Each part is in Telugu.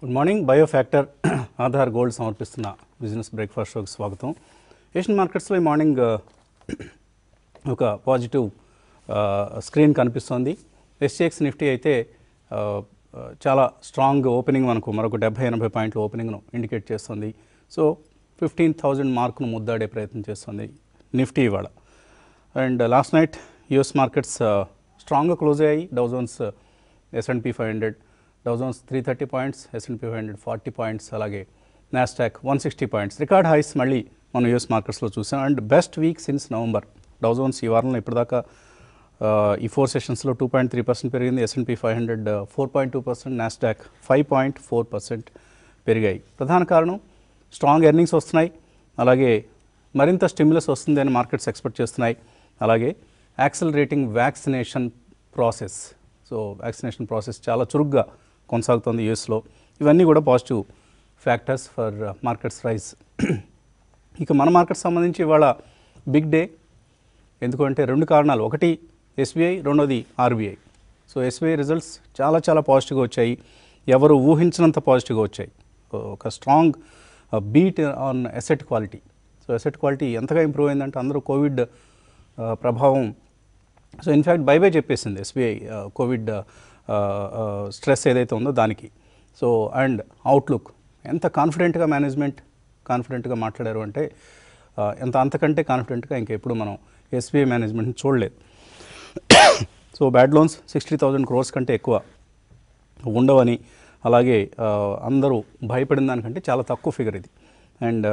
Good morning biofactor Aadhaar gold సమర్పిస్తున్న బిజినెస్ బ్రేక్ఫాస్ట్ షోకి స్వాగతం ఏషియన్ మార్కెట్స్లో ఈ మార్నింగ్ ఆ, ఒక పాజిటివ్ ఆ, స్క్రీన్ కనిపిస్తోంది ఎస్టీఎక్స్ నిఫ్టీ అయితే ఆ, ఆ, చాలా స్ట్రాంగ్ ఓపెనింగ్ మనకు మరొక డెబ్బై ఎనభై పాయింట్ల ఓపెనింగ్ను ఇండికేట్ చేస్తుంది సో ఫిఫ్టీన్ థౌజండ్ మార్కును ముద్దాడే ప్రయత్నం చేస్తుంది నిఫ్టీ ఇవాళ and last night US markets స్ట్రాంగ్గా క్లోజ్ అయ్యాయి Dow Jones S and P five hundred Dow Jones three thirty points S and P five hundred forty points అలాగే Nasdaq one sixty points record highs మళ్ళీ మనం యుఎస్ మార్కెట్స్లో చూసాం and best week since November Dow Jones ఈ వారంలో ఇప్పటిదాకా ఆ, ఈ ఫోర్ సెషన్స్లో టూ పాయింట్ త్రీ పర్సెంట్ పెరిగింది S and P five hundred four point two percent Nasdaq five point four percent పెరిగాయి ప్రధాన కారణం స్ట్రాంగ్ ఎర్నింగ్స్ వస్తున్నాయి అలాగే మరింత స్టిమ్యులస్ వస్తుంది అని మార్కెట్స్ ఎక్స్పెక్ట్ చేస్తున్నాయి అలాగే accelerating vaccination process so vaccination process చాలా చురుగ్గా కొనసాగుతుంది యూఎస్లో ఇవన్నీ కూడా positive factors for markets rise ఇక మన మార్కెట్ సంబంధించి ఇవాళ బిగ్ డే ఎందుకంటే రెండు కారణాలు ఒకటి ఎస్బీఐ రెండోది ఆర్బీఐ సో ఎస్బీఐ రిజల్ట్స్ చాలా చాలా పాజిటివ్గా వచ్చాయి ఎవరు ఊహించినంత పాజిటివ్గా వచ్చాయి ఒక strong beat on asset quality so asset quality ఎంతగా ఇంప్రూవ్ అయిందంటే అందరూ కోవిడ్ ఆ, ప్రభావం సో ఇన్ఫ్యాక్ట్ బై బై చెప్పేసింది ఎస్బీఐ కోవిడ్ స్ట్రెస్ ఏదైతే ఉందో దానికి సో అండ్ అవుట్లుక్ ఎంత కాన్ఫిడెంట్గా మేనేజ్మెంట్ కాన్ఫిడెంట్గా మాట్లాడారు అంటే ఆ, ఎంత అంతకంటే కాన్ఫిడెంట్గా ఇంకెప్పుడు మనం ఎస్బీఐ మేనేజ్మెంట్ని చూడలేదు so bad loans sixty thousand crores కంటే ఎక్కువ ఉండవని అలాగే ఆ, అందరూ భయపడిన దానికంటే చాలా తక్కువ ఫిగర్ ఇది అండ్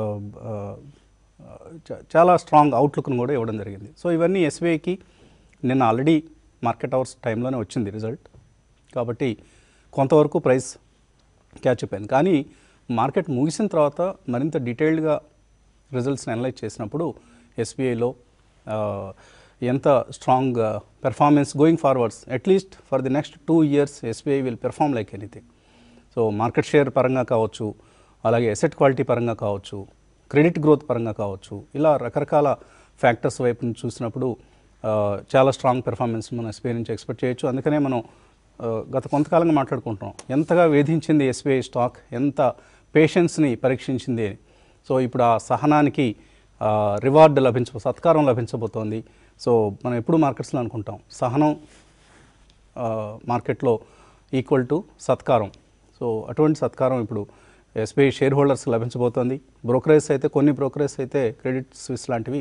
చాలా స్ట్రాంగ్ అవుట్లుక్ను కూడా ఇవ్వడం జరిగింది సో ఇవన్నీ ఎస్బీఐకి నిన్న ఆల్రెడీ మార్కెట్ అవర్స్ టైంలోనే వచ్చింది రిజల్ట్ కాబట్టి కొంతవరకు ప్రైస్ క్యాచ్ అయిపోయింది కానీ మార్కెట్ ముగిసిన తర్వాత మరింత డీటెయిల్డ్గా రిజల్ట్స్ని అనలైజ్ చేసినప్పుడు ఎస్బీఐలో ఎంత strong performance going forwards at least for the next two years SBI will perform like anything so market share పరంగా కావచ్చు అలాగే ఎసెట్ క్వాలిటీ పరంగా కావచ్చు క్రెడిట్ గ్రోత్ పరంగా కావచ్చు ఇలా రకరకాల ఫ్యాక్టర్స్ వైపు నుంచి చూసినప్పుడు ఆ, చాలా స్ట్రాంగ్ పెర్ఫార్మెన్స్ మనం ఎస్బీఐ నుంచి ఎక్స్పెక్ట్ చేయొచ్చు అందుకనే మనం ఆ, గత కొంతకాలంగా మాట్లాడుకుంటున్నాం ఎంతగా వేధించింది ఎస్బీఐ స్టాక్ ఎంత పేషెన్స్ని పరీక్షించింది అని సో ఇప్పుడు ఆ సహనానికి రివార్డ్ లభించ సత్కారం లభించబోతోంది సో మనం ఎప్పుడు మార్కెట్స్లో అనుకుంటాం సహనం ఆ, మార్కెట్లో ఈక్వల్ టు సత్కారం సో అటువంటి సత్కారం ఇప్పుడు ఎస్బీఐ షేర్ హోల్డర్స్ లభించబోతోంది బ్రోకరేజ్ అయితే కొన్ని బ్రోకరేజ్ అయితే క్రెడిట్ స్విస్ లాంటివి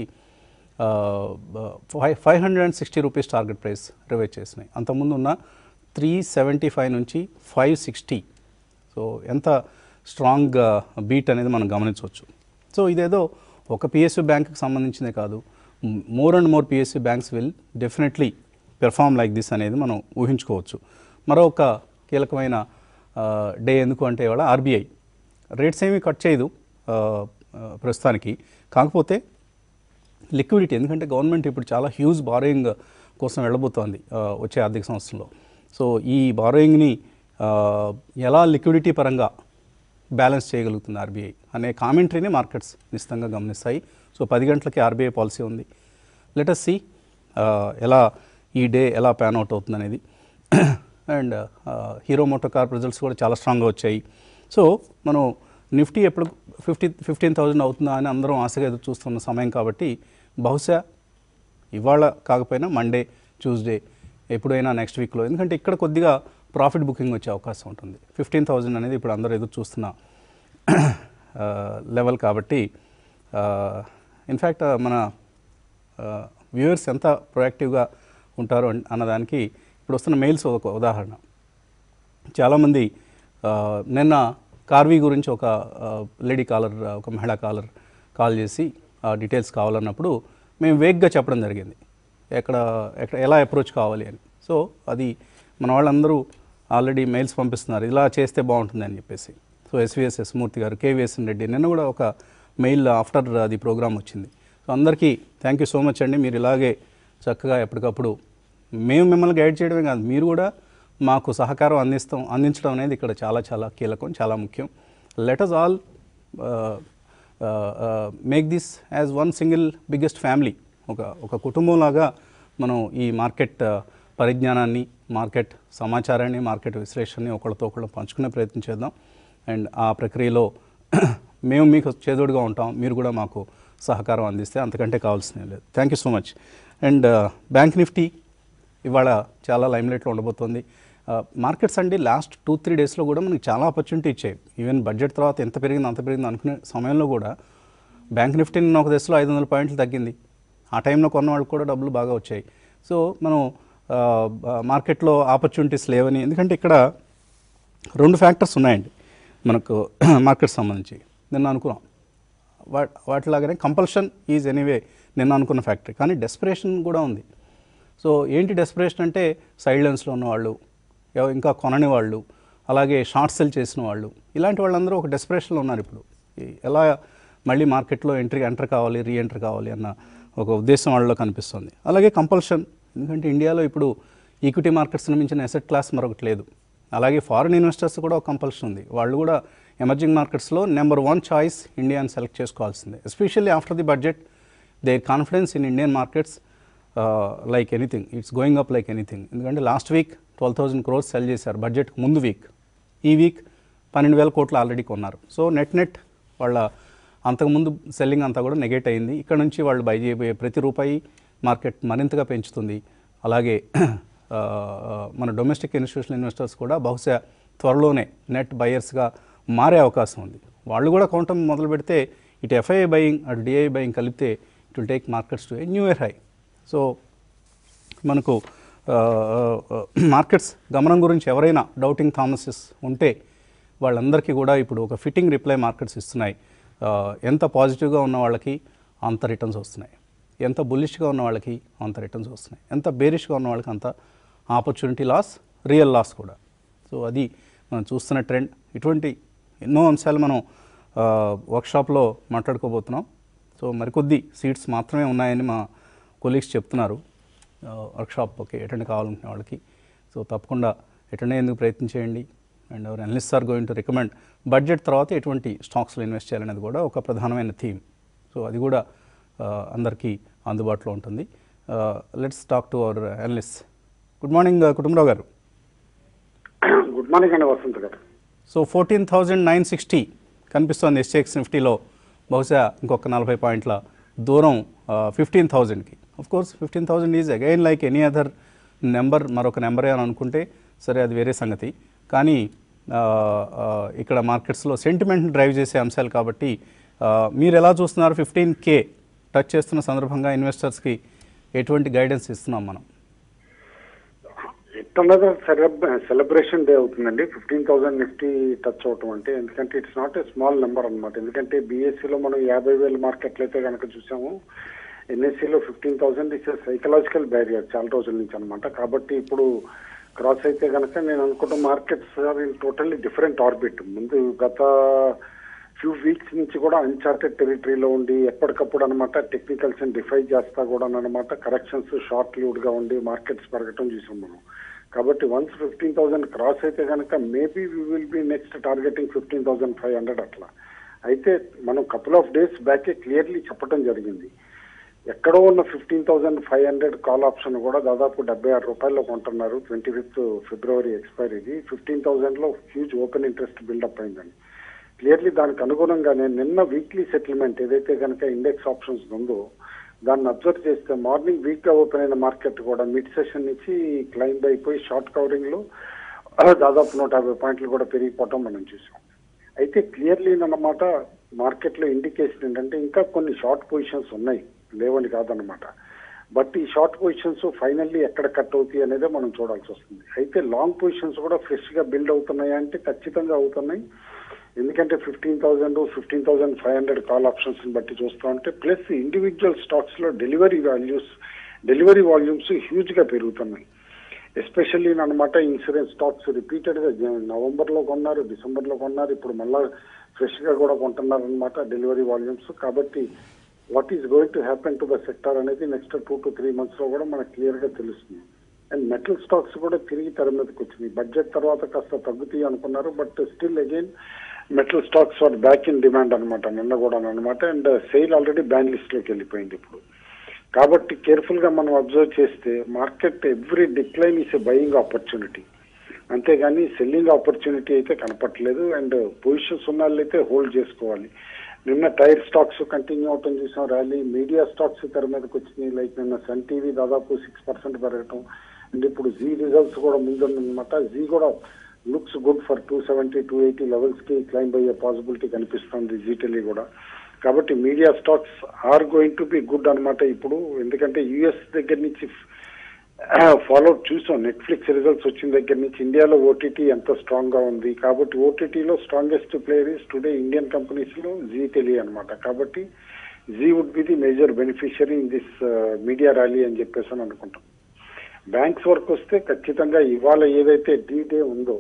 five five hundred and sixty rupees target price revise చేసినాయి అంతకుముందు ఉన్న త్రీ సెవెంటీ ఫైవ్ నుంచి ఫైవ్ సిక్స్టీ సో ఎంత స్ట్రాంగ్ బీట్ అనేది మనం గమనించవచ్చు సో ఇదేదో ఒక పిఎస్యు బ్యాంక్కి సంబంధించిందే కాదు more and more PSU banks will definitely perform like this అనేది మనం ఊహించుకోవచ్చు మరొక కీలకమైన డే ఎందుకు అంటే ఇవాళ ఆర్బీఐ రేట్స్ ఏమీ కట్ చేయదు ఆ, ఆ, ప్రస్తుతానికి కాకపోతే లిక్విడిటీ ఎందుకంటే గవర్నమెంట్ ఇప్పుడు చాలా హ్యూజ్ బారోయింగ్ కోసం వెళ్ళబోతోంది ఆ, వచ్చే ఆర్థిక సంవత్సరంలో సో ఈ బారోయింగ్ని ఎలా లిక్విడిటీ పరంగా బ్యాలెన్స్ చేయగలుగుతుంది ఆర్బీఐ అనే కామెంటరీని మార్కెట్స్ నిశ్చితంగా గమనిస్తాయి సో పది గంటలకి ఆర్బీఐ పాలసీ ఉంది లెటస్ సి ఎలా ఈ డే ఎలా ప్యాన్ అవుట్ అవుతుంది అనేది and Hero MotoCorp results కూడా చాలా స్ట్రాంగ్గా వచ్చాయి సో మనం నిఫ్టీ ఎప్పుడు ఫిఫ్టీ ఫిఫ్టీన్ థౌజండ్ అవుతుందా అని అందరం ఆశగా ఎదురు చూస్తున్న సమయం కాబట్టి బహుశా ఇవాళ కాకపోయినా మండే ట్యూస్డే ఎప్పుడైనా నెక్స్ట్ వీక్లో ఎందుకంటే ఇక్కడ కొద్దిగా ప్రాఫిట్ బుకింగ్ వచ్చే అవకాశం ఉంటుంది ఫిఫ్టీన్ థౌజండ్ అనేది ఇప్పుడు అందరూ ఎదురు చూస్తున్న లెవెల్ కాబట్టి ఇన్ఫ్యాక్ట్ మన వ్యూవర్స్ ఎంత ప్రొయాక్టివ్గా ఉంటారో అన్- అన్నదానికి ఇప్పుడు వస్తున్న మెయిల్స్ ఒక ఉదాహరణ చాలామంది ఆ, నిన్న కార్వీ గురించి ఒక ఆ, లేడీ కాలర్ ఆ, ఒక మహిళా కాలర్ కాల్ చేసి ఆ డీటెయిల్స్ కావాలన్నప్పుడు మేము వేగ్గా చెప్పడం జరిగింది ఎక్కడ ఎక్కడ ఎలా అప్రోచ్ కావాలి అని సో అది మన వాళ్ళందరూ ఆల్రెడీ మెయిల్స్ పంపిస్తున్నారు ఇలా చేస్తే బాగుంటుంది అని చెప్పేసి సో ఎస్విఎస్ఎస్ మూర్తి గారు కేవీఎస్ రెడ్డి నిన్న కూడా ఒక మెయిల్ ఆఫ్టర్ అది ప్రోగ్రామ్ వచ్చింది సో అందరికీ థ్యాంక్ యూ సో మచ్ అండి మీరు ఇలాగే చక్కగా ఎప్పటికప్పుడు మేము మిమ్మల్ని గైడ్ చేయడమే కాదు మీరు కూడా మాకు సహకారం అందిస్తాం అందించడం అనేది ఇక్కడ చాలా చాలా కీలకం చాలా ముఖ్యం let us all make this as one single biggest family ఒక ఒక కుటుంబంలాగా మనం ఈ మార్కెట్ పరిజ్ఞానాన్ని మార్కెట్ సమాచారాన్ని మార్కెట్ విశ్లేషణని ఒకళ్ళతో ఒకళ్ళు పంచుకునే ప్రయత్నం చేద్దాం అండ్ ఆ ప్రక్రియలో మేము మీకు చేదోడుగా ఉంటాం మీరు కూడా మాకు సహకారం అందిస్తే అంతకంటే కావాల్సిన లేదు thank you so much and bank Nifty ఇవాళ చాలా లైమ్లైట్లో ఉండబోతోంది మార్కెట్స్ అండి లాస్ట్ టూ త్రీ డేస్లో కూడా మనకి చాలా ఆపర్చునిటీ ఇచ్చాయి ఈవెన్ బడ్జెట్ తర్వాత ఎంత పెరిగింది అంత పెరిగింది అనుకునే సమయంలో కూడా బ్యాంక్ నిఫ్టీ నిన్న ఒక దశలో ఐదు వందల పాయింట్లు తగ్గింది ఆ టైంలో కొన్న వాళ్ళకి కూడా డబ్బులు బాగా వచ్చాయి సో మనం ఆ, మార్కెట్లో ఆపర్చునిటీస్ లేవని ఎందుకంటే ఇక్కడ రెండు ఫ్యాక్టర్స్ ఉన్నాయండి మనకు మార్కెట్ సంబంధించి నిన్న అనుకున్నాం వా వాటిలాగానే కంపల్షన్ ఈజ్ ఎనీవే నిన్న అనుకున్న ఫ్యాక్టరీ కానీ డెస్పిరేషన్ కూడా ఉంది సో ఏంటి డెస్పిరేషన్ అంటే సైలెన్స్లో ఉన్నవాళ్ళు ఎవ- ఇంకా కొనని వాళ్ళు అలాగే షార్ట్ సెల్ చేసిన వాళ్ళు ఇలాంటి వాళ్ళందరూ ఒక డెస్పిరేషన్లో ఉన్నారు ఇప్పుడు ఈ ఎలా మళ్ళీ మార్కెట్లో ఎంట్రీ ఎంటర్ కావాలి రీ ఎంటర్ కావాలి అన్న ఒక ఉద్దేశం వాళ్ళలో కనిపిస్తుంది అలాగే కంపల్షన్ ఎందుకంటే ఇండియాలో ఇప్పుడు ఈక్విటీ మార్కెట్స్ని మించిన అసెట్ క్లాస్ మరొకటి లేదు అలాగే ఫారిన్ ఇన్వెస్టర్స్ కూడా ఒక కంపల్షన్ ఉంది వాళ్ళు కూడా ఎమర్జింగ్ మార్కెట్స్లో నెంబర్ వన్ చాయిస్ ఇండియాని సెలెక్ట్ చేసుకోవాల్సిందే especially after the budget there confidence in Indian markets like anything it's going up like anything ఎందుకంటే last week twelve thousand crores sell చేశారు బడ్జెట్ ముందు వీక్ ఈ వీక్ పన్నెండు వేల కోట్లు ఆల్రెడీ కొన్నారు సో నెట్ నెట్ వాళ్ళ అంతకుముందు సెల్లింగ్ అంతా కూడా నెగేట్ అయింది ఇక్కడ నుంచి వాళ్ళు బై చేయబోయే ప్రతి రూపాయి మార్కెట్ మరింతగా పెంచుతుంది అలాగే ఆ, మన డొమెస్టిక్ ఇన్స్టిట్యూషనల్ ఇన్వెస్టర్స్ కూడా బహుశా త్వరలోనే నెట్ బయర్స్గా మారే అవకాశం ఉంది వాళ్ళు కూడా కొనటం మొదలు పెడితే ఇటు ఎఫ్ఐఐ బయింగ్ అటు డిఐ బయింగ్ కలిపితే it will take markets to a new year high so మనకు మార్కెట్స్ గమనం గురించి ఎవరైనా డౌటింగ్ థామసెస్ ఉంటే వాళ్ళందరికీ కూడా ఇప్పుడు ఒక ఫిట్టింగ్ రిప్లై మార్కెట్స్ ఇస్తున్నాయి ఆ, ఎంత పాజిటివ్గా ఉన్న వాళ్ళకి అంత రిటర్న్స్ వస్తున్నాయి ఎంత బుల్లిష్గా ఉన్న వాళ్ళకి అంత రిటర్న్స్ వస్తున్నాయి ఎంత బేరిష్గా ఉన్న వాళ్ళకి అంత ఆపర్చునిటీ లాస్ రియల్ లాస్ కూడా సో అది మనం చూస్తున్న ట్రెండ్ ఇటువంటి ఎన్నో అంశాలు మనం వర్క్షాప్లో మాట్లాడుకోబోతున్నాం సో మరికొద్ది సీట్స్ మాత్రమే ఉన్నాయని మా కొలీగ్స్ చెప్తున్నారు వర్క్షాప్కి అటెండ్ కావాలనుకునే వాళ్ళకి సో తప్పకుండా అటెండ్ అయ్యేందుకు ప్రయత్నం చేయండి and our analyst are going to recommend budget తర్వాత ఎటువంటి స్టాక్స్లో ఇన్వెస్ట్ చేయాలనేది కూడా ఒక ప్రధానమైన థీమ్ సో అది కూడా ఆ, అందరికీ అందుబాటులో ఉంటుంది let's talk to our analyst good morning Kutumbarao garu good morning అండి Vasanth garu so fourteen thousand nine sixty కనిపిస్తోంది ఎస్టేక్స్ నిఫ్టీలో బహుశా ఇంకొక నలభై పాయింట్ల దూరం ఫిఫ్టీన్ థౌజండ్కి of course fifteen thousand is again like any other number మరొక నెంబరే అని అనుకుంటే సరే అది వేరే సంగతి కానీ ఆ, ఆ, ఇక్కడ మార్కెట్స్లో సెంటిమెంట్ డ్రైవ్ చేసే అంశాలు కాబట్టి ఆ, మీరు ఎలా చూస్తున్నారు ఫిఫ్టీన్ కే టచ్ చేస్తున్న సందర్భంగా ఇన్వెస్టర్స్కి ఎటువంటి గైడెన్స్ ఇస్తున్నాం మనం ఎట్టన్నదో సెలబ్రేషన్ డే అవుతుందండి ఫిఫ్టీన్ థౌసండ్ నిఫ్టీ టచ్ అవటం అంటే ఎందుకంటే it's not a small number అనమాట ఎందుకంటే బీఎస్సీలో మనం యాభై వేల మార్కెట్లు అయితే కనుక చూసాము ఎన్ఎస్సీలో fifteen thousand it's psychological barrier చాలా రోజుల నుంచి అనమాట కాబట్టి ఇప్పుడు క్రాస్ అయితే కనుక నేను అనుకుంటా markets are in totally different orbit ముందు గత ఫ్యూ వీక్స్ నుంచి కూడా అన్చార్టెడ్ టెరిటరీలో ఉండి ఎప్పటికప్పుడు అనమాట టెక్నికల్స్ డిఫై చేస్తా కూడా అనమాట కరెక్షన్స్ షార్ట్ లీడ్ గా ఉండి మార్కెట్స్ పెరగటం చూసాం మనం కాబట్టి వన్స్ ఫిఫ్టీన్ థౌసండ్ క్రాస్ అయితే కనుక maybe we will be next targeting fifteen thousand five hundred అట్లా అయితే మనం కపుల్ ఆఫ్ డేస్ బ్యాకే క్లియర్లీ చెప్పడం జరిగింది ఎక్కడో ఉన్న fifteen thousand five hundred call option కూడా దాదాపు డెబ్బై ఆరు రూపాయల్లో కొంటున్నారు ట్వంటీ ఫిఫ్త్ ఫిబ్రవరి ఎక్స్పైరీది ఫిఫ్టీన్ థౌసండ్ లో హ్యూజ్ ఓపెన్ ఇంట్రెస్ట్ బిల్డప్ అయిందని క్లియర్లీ దానికి అనుగుణంగానే నిన్న వీక్లీ సెటిల్మెంట్ ఏదైతే కనుక ఇండెక్స్ ఆప్షన్స్ ఉందో దాన్ని అబ్జర్వ్ చేస్తే మార్నింగ్ వీక్ గా ఓపెన్ అయిన మార్కెట్ కూడా మిడ్ సెషన్ నుంచి క్లైంబ్ అయిపోయి షార్ట్ కవరింగ్ లో దాదాపు నూట యాభై పాయింట్లు కూడా పెరిగిపోవటం మనం చూసాం అయితే క్లియర్లీ అన్నమాట మార్కెట్ లో ఇండికేషన్ ఏంటంటే ఇంకా కొన్ని షార్ట్ పొజిషన్స్ ఉన్నాయి లేవని కాదనమాట బట్ ఈ షార్ట్ పొజిషన్స్ ఫైనల్లీ ఎక్కడ కట్ అవుతాయి అనేది మనం చూడాల్సి వస్తుంది అయితే లాంగ్ పొజిషన్స్ కూడా ఫ్రెష్ గా బిల్డ్ అవుతున్నాయా అంటే ఖచ్చితంగా అవుతున్నాయి ఎందుకంటే fifteen thousand fifteen thousand five hundred call options బట్టి చూస్తా ఉంటే ప్లస్ ఇండివిజువల్ స్టాక్స్ లో delivery values delivery volumes huge గా పెరుగుతున్నాయి ఎస్పెషల్లీ అనమాట ఇన్సూరెన్స్ స్టాక్స్ రిపీటెడ్ గా నవంబర్ లో కొన్నారు డిసెంబర్ లో కొన్నారు ఇప్పుడు మళ్ళా ఫ్రెష్ గా కూడా కొంటున్నారు అనమాట డెలివరీ వాల్యూమ్స్ కాబట్టి what is going to happen to the sector అనేది next two to three months లో కూడా మనకు క్లియర్ గా తెలుస్తుంది అండ్ మెటల్ స్టాక్స్ కూడా తిరిగి తెర మీదకి వచ్చింది బడ్జెట్ తర్వాత కాస్త తగ్గుతాయి అనుకున్నారు but still again metal stocks are back in demand అనమాట నిన్న కూడా అనమాట and SAIL already ban list లోకి వెళ్ళిపోయింది ఇప్పుడు కాబట్టి కేర్ఫుల్ గా మనం అబ్జర్వ్ చేస్తే market every decline is a buying opportunity అంతేగాని సెల్లింగ్ ఆపర్చునిటీ అయితే కనపట్లేదు అండ్ పొజిషన్స్ ఉన్న వాళ్ళైతే హోల్డ్ చేసుకోవాలి నిన్న టైర్ స్టాక్స్ కంటిన్యూ అవటం చూసాం ర్యాలీ మీడియా స్టాక్స్ తెర మీదకి వచ్చినాయి లైక్ నిన్న సన్ టీవీ దాదాపు సిక్స్ పర్సెంట్ పెరగటం అండ్ ఇప్పుడు జీ రిజల్ట్స్ కూడా ముందుందన్నమాట జీ కూడా looks good for two seventy two eighty levels కి క్లైంబ్ అయ్యే పాసిబిలిటీ కనిపిస్తుంది జీటెలీ కూడా కాబట్టి media stocks are going to be good అన్నమాట ఇప్పుడు ఎందుకంటే యుఎస్ దగ్గర నుంచి ఫాలో చూసాం నెట్ఫ్లిక్స్ రిజల్ట్స్ వచ్చిన దగ్గర నుంచి ఇండియాలో ఓటీటీ ఎంత స్ట్రాంగ్ గా ఉంది కాబట్టి ఓటీటీలో strongest player is today Indian companies లో జీ టెలి అనమాట కాబట్టి Zee would be the major beneficiary in this media rally అని చెప్పేసి అని అనుకుంటాం బ్యాంక్స్ వరకు వస్తే ఖచ్చితంగా ఇవాళ ఏదైతే డీ డే ఉందో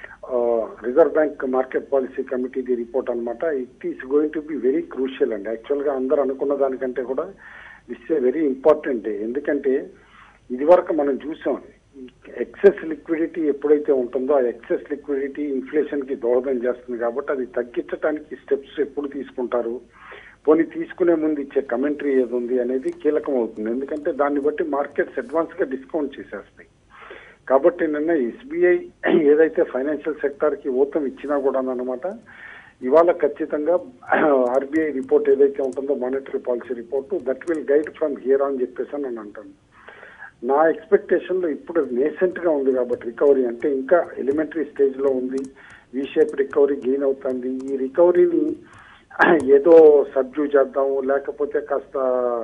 రిజర్వ్ బ్యాంక్ మార్కెట్ పాలసీ కమిటీది రిపోర్ట్ అన్నమాట it is going to be very crucial అండి యాక్చువల్ గా అందరూ అనుకున్న దానికంటే కూడా this a very important day ఎందుకంటే ఇది వరకు మనం చూసాం ఎక్సెస్ లిక్విడిటీ ఎప్పుడైతే ఉంటుందో ఆ ఎక్సెస్ లిక్విడిటీ ఇన్ఫ్లేషన్ కి దోహదం చేస్తుంది కాబట్టి అది తగ్గించడానికి స్టెప్స్ ఎప్పుడు తీసుకుంటారు పోనీ తీసుకునే ముందు ఇచ్చే కమెంటరీ ఏది ఉంది అనేది కీలకం అవుతుంది ఎందుకంటే దాన్ని బట్టి మార్కెట్స్ అడ్వాన్స్ గా డిస్కౌంట్ చేసేస్తాయి కాబట్టి నిన్న ఎస్బీఐ ఏదైతే ఫైనాన్షియల్ సెక్టార్ కి ఊతం ఇచ్చినా కూడా అనమాట ఇవాళ ఖచ్చితంగా ఆర్బీఐ రిపోర్ట్ ఏదైతే ఉంటుందో monetary policy report that will guide from here అని చెప్పేసి అని అంటాను నా ఎక్స్పెక్టేషన్ లో ఇప్పుడు నేసెంట్ గా ఉంది కాబట్టి రికవరీ అంటే ఇంకా ఎలిమెంటరీ స్టేజ్ లో ఉంది వి షేప్ రికవరీ గెయిన్ అవుతుంది ఈ రికవరీని ఏదో సబ్జ్యూ చేద్దాము లేకపోతే కాస్త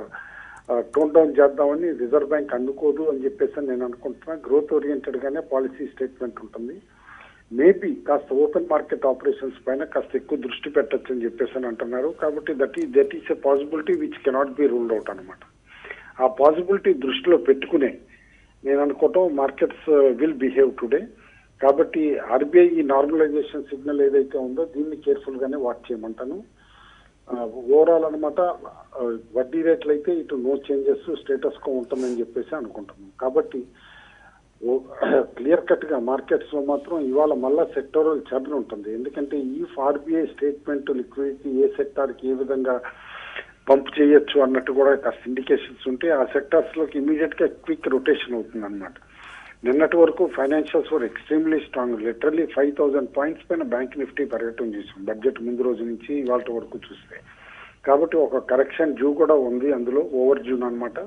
టోన్ డౌన్ చేద్దామని రిజర్వ్ బ్యాంక్ అనుకోదు అని చెప్పేసి నేను అనుకుంటున్నా గ్రోత్ ఓరియంటెడ్ గానే పాలసీ స్టేట్మెంట్ ఉంటుంది మేబీ కాస్త ఓపెన్ మార్కెట్ ఆపరేషన్స్ పైన కాస్త ఎక్కువ దృష్టి పెట్టచ్చు అని చెప్పేసి అని అంటున్నారు కాబట్టి దట్ ఈ that is a possibility which cannot be ruled out అనమాట ఆ పాసిబిలిటీ దృష్టిలో పెట్టుకునే నేను అనుకోవటం మార్కెట్స్ విల్ బిహేవ్ టుడే కాబట్టి ఆర్బీఐ ఈ నార్మలైజేషన్ సిగ్నల్ ఏదైతే ఉందో దీన్ని కేర్ఫుల్ గానే వాచ్ చేయమంటాను ఓవరాల్ అనమాట వడ్డీ రేట్లు అయితే ఇటు నో చేంజెస్ స్టేటస్ కో ఉంటుందని చెప్పేసి అనుకుంటున్నాం కాబట్టి క్లియర్ కట్ గా మార్కెట్స్ లో మాత్రం ఇవాళ మళ్ళా సెక్టోరల్ చర్న్ ఉంటుంది ఎందుకంటే ఈ ఆర్బీఐ స్టేట్మెంట్ లిక్విడిటీ ఏ సెక్టార్ కి ఏ విధంగా పంప్ చేయొచ్చు అన్నట్టు కూడా కాస్త ఇండికేషన్స్ ఉంటే ఆ సెక్టార్స్ లోకి ఇమీడియట్ గా క్విక్ రొటేషన్ అవుతుంది అనమాట నిన్నటి వరకు financials were extremely strong literally five thousand points పైన బ్యాంక్ నిఫ్టీ పెరగటం చూసాం బడ్జెట్ ముందు రోజు నుంచి ఇవాళ వరకు చూస్తే కాబట్టి ఒక కరెక్షన్ జూ కూడా ఉంది అందులో ఓవర్ జూన్ అనమాట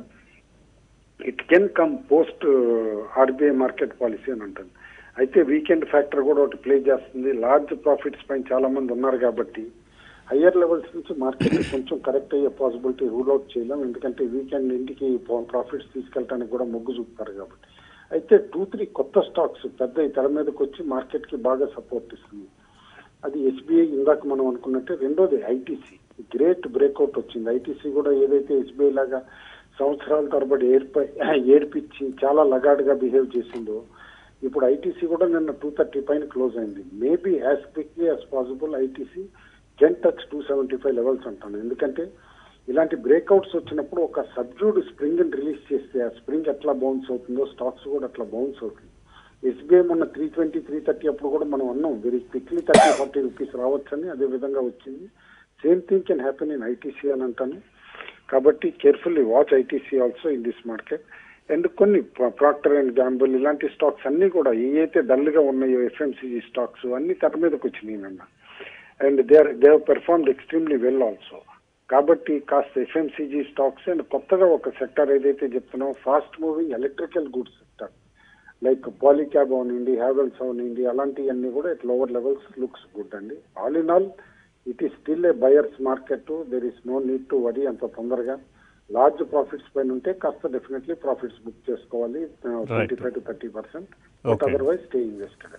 it can come post RBI market policy అని అంటుంది అయితే వీకెండ్ ఫ్యాక్టర్ కూడా ఒకటి ప్లే చేస్తుంది లార్జ్ ప్రాఫిట్స్ పైన చాలా మంది ఉన్నారు కాబట్టి హయ్యర్ లెవెల్స్ నుంచి మార్కెట్ కొంచెం కరెక్ట్ అయ్యే పాసిబిలిటీ రూల్ అవుట్ చేయలేం ఎందుకంటే వీకెండ్ ఇంటికి ప్రాఫిట్స్ తీసుకెళ్ళడానికి కూడా మొగ్గు చూపుతారు కాబట్టి అయితే టూ త్రీ కొత్త స్టాక్స్ పెద్ద ఈ తెర మీదకి వచ్చి మార్కెట్ కి బాగా సపోర్ట్ ఇస్తుంది అది ఎస్బీఐ ఇందాక మనం అనుకున్నట్టే రెండోది ఐటీసీ గ్రేట్ బ్రేక్అవుట్ వచ్చింది ఐటీసీ కూడా ఏదైతే ఎస్బీఐ లాగా సంవత్సరాల తరబడి ఏర్పై ఏర్పించి చాలా లగాడ్గా బిహేవ్ చేసిందో ఇప్పుడు ఐటీసీ కూడా నిన్న టూ థర్టీ పైన క్లోజ్ అయింది maybe as quickly as possible ITC can touch two seventy five levels అంటాను ఎందుకంటే ఇలాంటి బ్రేక్అవుట్స్ వచ్చినప్పుడు ఒక సబ్జ్యూడ్ స్ప్రింగ్ రిలీజ్ చేస్తే ఆ స్ప్రింగ్ ఎట్లా బౌన్స్ అవుతుందో స్టాక్స్ కూడా అట్లా బౌన్స్ అవుతుంది ఎస్బీఐ మొన్న త్రీ ట్వంటీ త్రీ థర్టీ అప్పుడు కూడా మనం అన్నాం very quickly thirty forty rupees రావచ్చని అదే విధంగా వచ్చింది same thing can happen in ITC అని అంటాను కాబట్టి carefully watch ITC also in this market and కొన్ని ప్రాక్టర్ అండ్ గ్యాంబుల్ ఇలాంటి స్టాక్స్ అన్ని కూడా ఏ అయితే డల్ గా ఉన్నాయో ఎఫ్ఎంసీజీ స్టాక్స్ అన్ని తెర మీదకి వచ్చినాయి నిన్న and they are they performed extremely well also కాబట్టి కాస్త ఎఫ్ఎంసీజీ స్టాక్స్ అండ్ కొత్తగా ఒక సెక్టర్ ఏదైతే చెప్తున్నాం fast moving electrical goods sector like Polycab అవనండి హ్యావెల్స్ అవనండి అలాంటివన్నీ కూడా it lower levels looks good అండి all in all it is still a buyers market there is no need to worry అంత తొందరగా లార్జ్ ప్రాఫిట్స్ పైన ఉంటే కాస్త డెఫినెట్లీ ప్రాఫిట్స్ బుక్ చేసుకోవాలి twenty five to thirty percent but Okay. Otherwise stay invested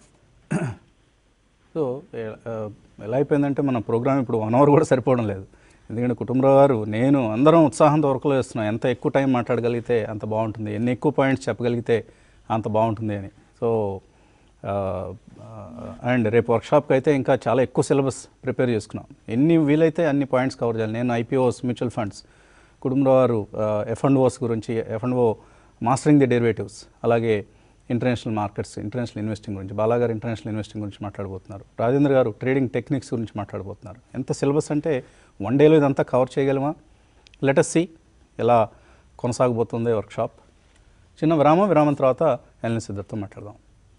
so ఎ- ఆ, ఎలా అయిపోయిందంటే మన ప్రోగ్రామ్ ఇప్పుడు వన్ అవర్ కూడా సరిపోవడం లేదు ఎందుకంటే కుటుంబరావు గారు నేను అందరం ఉత్సాహంతో వర్క్లో వేస్తున్నాం ఎంత ఎక్కువ టైం మాట్లాడగలిగితే అంత బాగుంటుంది ఎన్ని ఎక్కువ పాయింట్స్ చెప్పగలిగితే అంత బాగుంటుంది అని సో అండ్ రేపు వర్క్షాప్కి అయితే ఇంకా చాలా ఎక్కువ సిలబస్ ప్రిపేర్ చేసుకున్నాం ఎన్ని వీలైతే అన్ని పాయింట్స్ కవర్ చేయాలి నేను ఐపీఓస్ మ్యూచువల్ ఫండ్స్ కుటుంబరావు గారు ఎఫ్ అండ్ ఓస్ గురించి F and O mastering the derivatives అలాగే ఇంటర్నేషనల్ మార్కెట్స్ ఇంటర్నేషనల్ ఇన్వెస్టింగ్ గురించి బాలా గారు ఇంటర్నేషనల్ ఇన్వెస్టింగ్ గురించి మాట్లాడబోతున్నారు రాజేంద్ర గారు ట్రేడింగ్ టెక్నిక్స్ గురించి మాట్లాడబోతున్నారు ఎంత సిలబస్ అంటే వన్ డేలో ఇదంతా కవర్ చేయగలమా లెటస్ సి ఎలా కొనసాగబోతుంది వర్క్షాప్ చిన్న విరామం విరామం తర్వాత ఎల్ఎన్ సిద్ధర్తో మాట్లాడదాం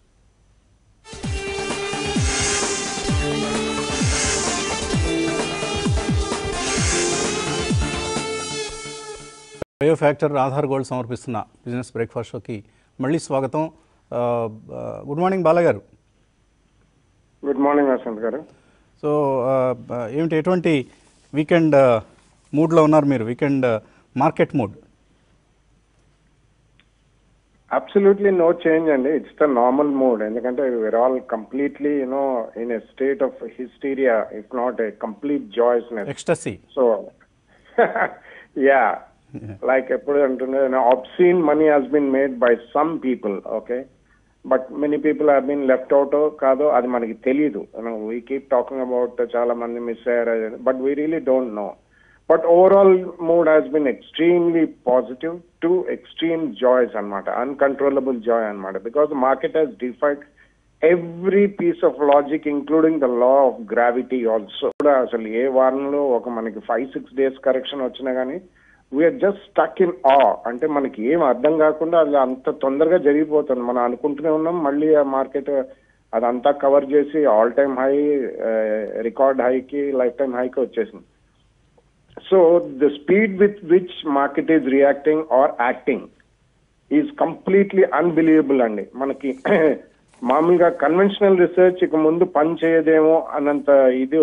బయో ఫ్యాక్టర్ ఆధార్ గోల్డ్ సమర్పిస్తున్న బిజినెస్ బ్రేక్ఫాస్ట్ షోకి మళ్ళీ స్వాగతం ఆ, ఆ, గుడ్ మార్నింగ్ బాలగారు good morning Vasanth garu so ఆ, ఆ, ఏమిటి ఎటువంటి వీకెండ్ ఆ, మూడ్లో ఉన్నారు మీరు వీకెండ్ ఆ, market mood absolutely no change అండి ఇట్స్ ద నార్మల్ మూడ్ ఎందుకంటే we're all completely you know in a state of hysteria if not a complete joyousness ecstasy so yeah like ఎప్పుడు అంటుండే obscene money has been made by some people okay but many people have been left out కాదో అది మనకి తెలియదు వీ కీప్ టాకింగ్ అబౌట్ చాలా మంది మిస్ అయ్యారు but we really don't know but overall mood has been extremely positive to extreme joys అనమాట అన్కంట్రోలబుల్ జాయ్ అనమాట because market has defied every piece of logic including the law of gravity also కూడా అసలు ఏ వారంలో ఒక మనకి ఫైవ్ సిక్స్ డేస్ కరెక్షన్ వచ్చినా కానీ వీఆర్ జస్ట్ స్టక్ ఇన్ ఆ అంటే మనకి ఏం అర్థం కాకుండా అది అంత తొందరగా జరిగిపోతుంది మనం అనుకుంటూనే ఉన్నాం మళ్ళీ ఆ మార్కెట్ అదంతా కవర్ చేసి ఆల్ టైమ్ హై రికార్డ్ హైకి లైఫ్ టైమ్ హైకి వచ్చేసింది so the speed with which market is reacting or acting is completely unbelievable అండి మనకి మామూలుగా కన్వెన్షనల్ రీసెర్చ్ ఇక ముందు పని చేయదేమో అన్నంత ఇది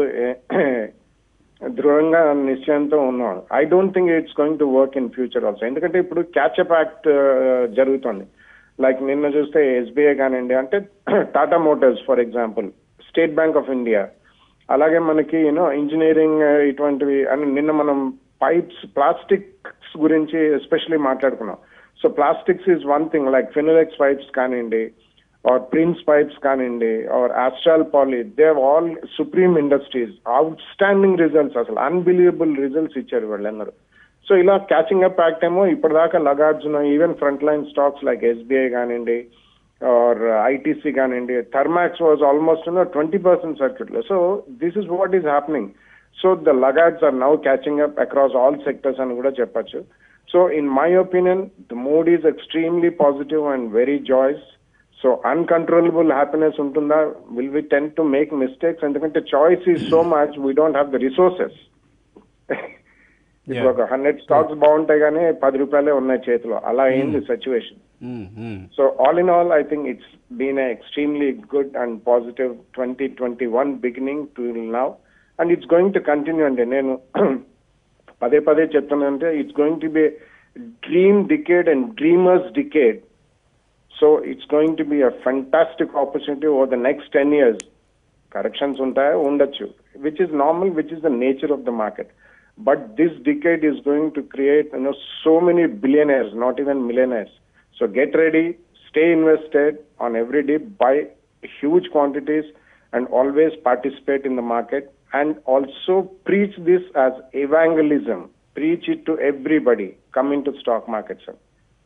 దృఢంగా నిశ్చయంతో ఉన్నాను I don't think it's going to work in future also ఎందుకంటే ఇప్పుడు క్యాచ్అప్ యాక్ట్ జరుగుతుంది లైక్ నిన్న చూస్తే ఎస్బీఐ కానివ్వండి అంటే Tata motors for example State Bank of India అలాగే మనకి యూనో ఇంజనీరింగ్ ఇటువంటివి అని నిన్న మనం పైప్స్ ప్లాస్టిక్స్ గురించి ఎస్పెషలీ మాట్లాడుకున్నాం so plastics is one thing like Finolex pipes కానివ్వండి ఆర్ ప్రిన్స్ పైప్స్ కానివ్వండి or Astral poly they all Supreme Industries outstanding results అసలు అన్బిలీవబుల్ రిజల్ట్స్ ఇచ్చారు వాళ్ళందరూ సో ఇలా క్యాచింగ్ అప్ యాక్ట్ ఏమో ఇప్పటిదాకా లగార్జున even front line stocks like SBI కానివ్వండి ఆర్ ఐటీసీ కానివ్వండి Thermax was almost twenty percent circuit లో so this is what is happening so the laggards are now catching up across all sectors అని కూడా చెప్పొచ్చు so in my opinion the mood is extremely positive and very joyous so uncontrollable happiness ఉంటుందా will we tend to make mistakes ఎందుకంటే choice is so much we don't have the resources ఇప్పుడు ఒక హండ్రెడ్ స్టాక్స్ బాగుంటాయి కానీ పది రూపాయలే ఉన్నాయి చేతిలో అలా అయింది situation so all in all I think it's been extremely good and positive twenty twenty one beginning to now and it's going to continue అండి నేను పదే పదే చెప్తున్నానంటే it's going to be dream decade and dreamers decade so it's going to be a fantastic opportunity over the next ten years corrections ఉంటాయా ఉండొచ్చు which is normal which is the nature of the market but this decade is going to create you know so many billionaires not even millionaires so get ready stay invested on every day buy huge quantities and always participate in the market and also preach this as evangelism preach it to everybody coming to stock market sir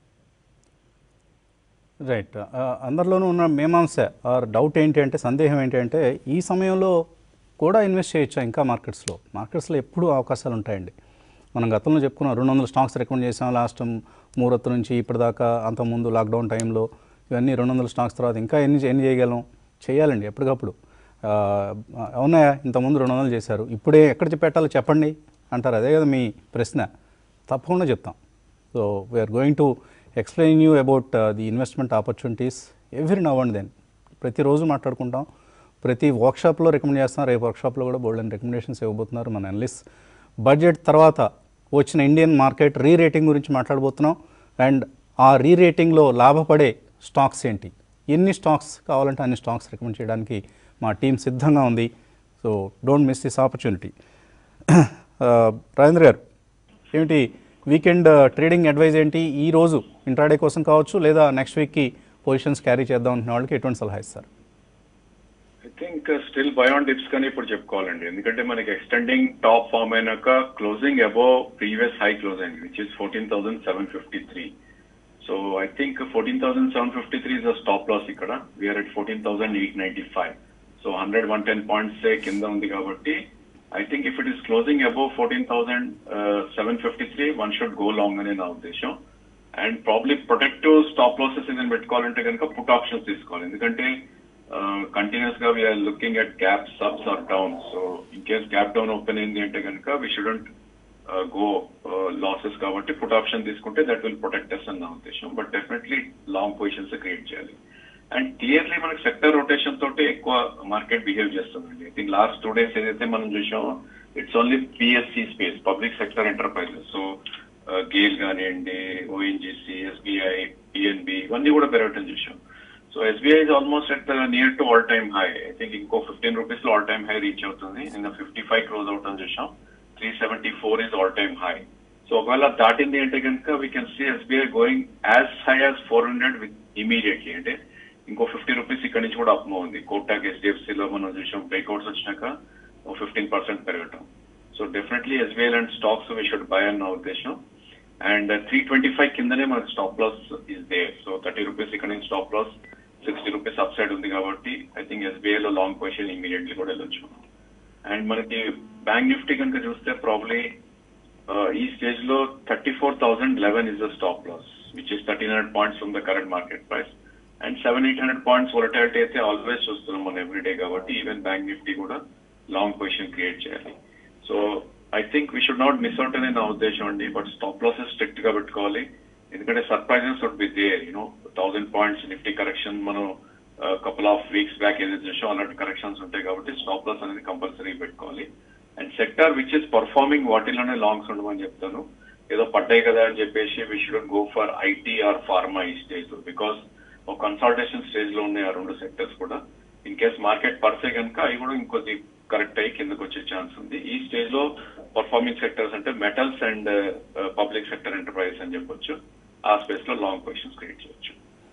right అందరిలోనూ ఉన్న మీమాంస ఆర్ డౌట్ ఏంటి అంటే సందేహం ఏంటి అంటే ఈ సమయంలో కూడా ఇన్వెస్ట్ చేయొచ్చా ఇంకా మార్కెట్స్లో మార్కెట్స్లో ఎప్పుడూ అవకాశాలు ఉంటాయండి మనం గతంలో చెప్పుకున్నాం రెండు వందల స్టాక్స్ రికమెండ్ చేసాం లాస్ట్ మూరత్తు నుంచి ఇప్పటిదాకా అంతకుముందు లాక్డౌన్ టైంలో ఇవన్నీ రెండు వందల స్టాక్స్ తర్వాత ఇంకా ఎన్ని ఎన్ని చేయగలం చేయాలండి ఎప్పటికప్పుడు ఆ, అవునాయా ఇంతకుముందు రెండు వందలు చేశారు ఇప్పుడే ఎక్కడ పెట్టాలో చెప్పండి అంటారు అదే కదా మీ ప్రశ్న తప్పకుండా చెప్తాం so we're going to explain you about the investment opportunities every now and then ప్రతిరోజు మాట్లాడుకుంటాం ప్రతి వర్క్షాప్లో రికమెండ్ చేస్తాం రేపు వర్క్షాప్లో కూడా బోల్డ్ అండ్ రికమెండేషన్స్ ఇవ్వబోతున్నారు మన అనలిస్ట్ బడ్జెట్ తర్వాత వచ్చిన ఇండియన్ మార్కెట్ రీ రేటింగ్ గురించి మాట్లాడబోతున్నాం అండ్ ఆ రీ రేటింగ్లో లాభపడే స్టాక్స్ ఏంటి ఎన్ని స్టాక్స్ కావాలంటే అన్ని స్టాక్స్ రికమెండ్ చేయడానికి మా టీం సిద్ధంగా ఉంది so don't miss this opportunity Rajendra garu ఏమిటి వీకెండ్ ట్రేడింగ్ అడ్వైజ్ ఏంటి ఈ రోజు ఇంట్రాడే కోసం కావచ్చు లేదా నెక్స్ట్ వీక్కి పొజిషన్స్ క్యారీ చేద్దాం అనుకునే వాళ్ళకి ఎటువంటి సలహా ఇస్తారు I think still buy on dips కానీ ఇప్పుడు చెప్పుకోవాలండి ఎందుకంటే మనకి ఎక్స్టెండింగ్ టాప్ ఫామ్ అయినాక closing above previous high close అయింది which is fourteen thousand seven fifty three so I think fourteen thousand seven fifty three is stop loss ఇక్కడ we're at fourteen thousand eight ninety five so hundred one ten points కింద ఉంది కాబట్టి I think if it is closing above 14,753, one should go long అని నా ఉద్దేశం and probably protective stop losses ఏదైనా పెట్టుకోవాలంటే కనుక పుట్ ఆప్షన్స్ తీసుకోవాలి ఎందుకంటే కంటిన్యూస్ గా we're looking at gap ups or down so in case gap down open అయింది అంటే కనుక వీ షుడెంట్ గో లాసెస్ కాబట్టి పుట్ ఆప్షన్ తీసుకుంటే దట్ విల్ ప్రొటెక్ట్ అస్ అని నా ఉద్దేశం but definitely long positions create చేయాలి అండ్ క్లియర్లీ మనకి సెక్టర్ రొటేషన్ తోటి ఎక్కువ మార్కెట్ బిహేవ్ చేస్తుందండి I think last two days ఏదైతే మనం చూసామో it's only PSC space public sector enterprises so GAIL కానివ్వండి ఓఎన్జిసి ఎస్బీఐ పిఎన్బి ఇవన్నీ కూడా పెరగటం చూసాం so SBI is almost at near to all time high I think ఇంకో ఫిఫ్టీన్ రూపీస్ లో ఆల్ టైమ్ హై రీచ్ అవుతుంది నిన్న ఫిఫ్టీ ఫైవ్ క్లోజ్ అవటం చూసాం three seventy four is all time high so ఒకవేళ దాటింది అంటే కనుక we can see SBI going as high as four hundred with immediately అంటే ఇంకో ఫిఫ్టీ రూపీస్ ఇక్కడ నుంచి కూడా అప్ ఉంది కోటాక్ హెచ్డిఎఫ్సి లో మనం చూసాం బ్రేక్అవుట్స్ వచ్చినాక ఫిఫ్టీన్ పర్సెంట్ పెరగటం సో డెఫినెట్లీ ఎస్బీఐ లాంటి స్టాక్స్ వీ షుడ్ బై అన్న ఉద్దేశం అండ్ త్రీ ట్వంటీ ఫైవ్ కిందనే మనకి stop loss is there so thirty rupees ఇక్కడ నుంచి stop loss sixty rupees upside ఉంది కాబట్టి ఐ థింక్ ఎస్బీఐ లో లాంగ్ పొజిషన్ ఇమీడియట్లీ కూడా వెళ్ళొచ్చు అండ్ మనకి బ్యాంక్ నిఫ్టీ కనుక చూస్తే ప్రాబ్లీ ఈ స్టేజ్ లో thirty four thousand eleven is the stop loss which is thirteen hundred points from the current market price and seven eight hundred points volatility అయితే ఆల్వేస్ చూస్తున్నాం మనం ఎవ్రీడే కాబట్టి ఈవెన్ బ్యాంక్ నిఫ్టీ కూడా లాంగ్ పొజిషన్ క్రియేట్ చేయాలి so I think we should not miss out అనే నా ఉద్దేశం అండి బట్ స్టాప్ లాసెస్ స్ట్రిక్ట్ గా పెట్టుకోవాలి ఎందుకంటే surprises would be there you know thousand points Nifty correction మనం కపుల్ ఆఫ్ వీక్స్ బ్యాక్ ఏదైతే చూసాం అలాంటి కరెక్షన్స్ ఉంటాయి కాబట్టి స్టాప్ లాస్ అనేది కంపల్సరీ పెట్టుకోవాలి and sector which is performing వాటిలోనే లాంగ్స్ ఉండమని చెప్తాను ఏదో పడ్డాయి కదా అని చెప్పేసి we should go for IT or pharma ఈ స్టేజ్ లో బికాస్ ఒక కన్సల్టేషన్ స్టేజ్ లో ఉన్నాయి ఆ రెండు సెక్టర్స్ కూడా ఇన్ కేస్ మార్కెట్ పర్సే కనుక అవి కూడా ఇంకొద్ది కరెక్ట్ అయ్యి కిందకు వచ్చే ఛాన్స్ ఉంది ఈ స్టేజ్ లో పర్ఫార్మింగ్ సెక్టర్స్ అంటే metals and public sector enterprises అని చెప్పొచ్చు ఆ స్పేస్ లో లాంగ్ పొజిషన్స్ క్రియేట్ చేయొచ్చు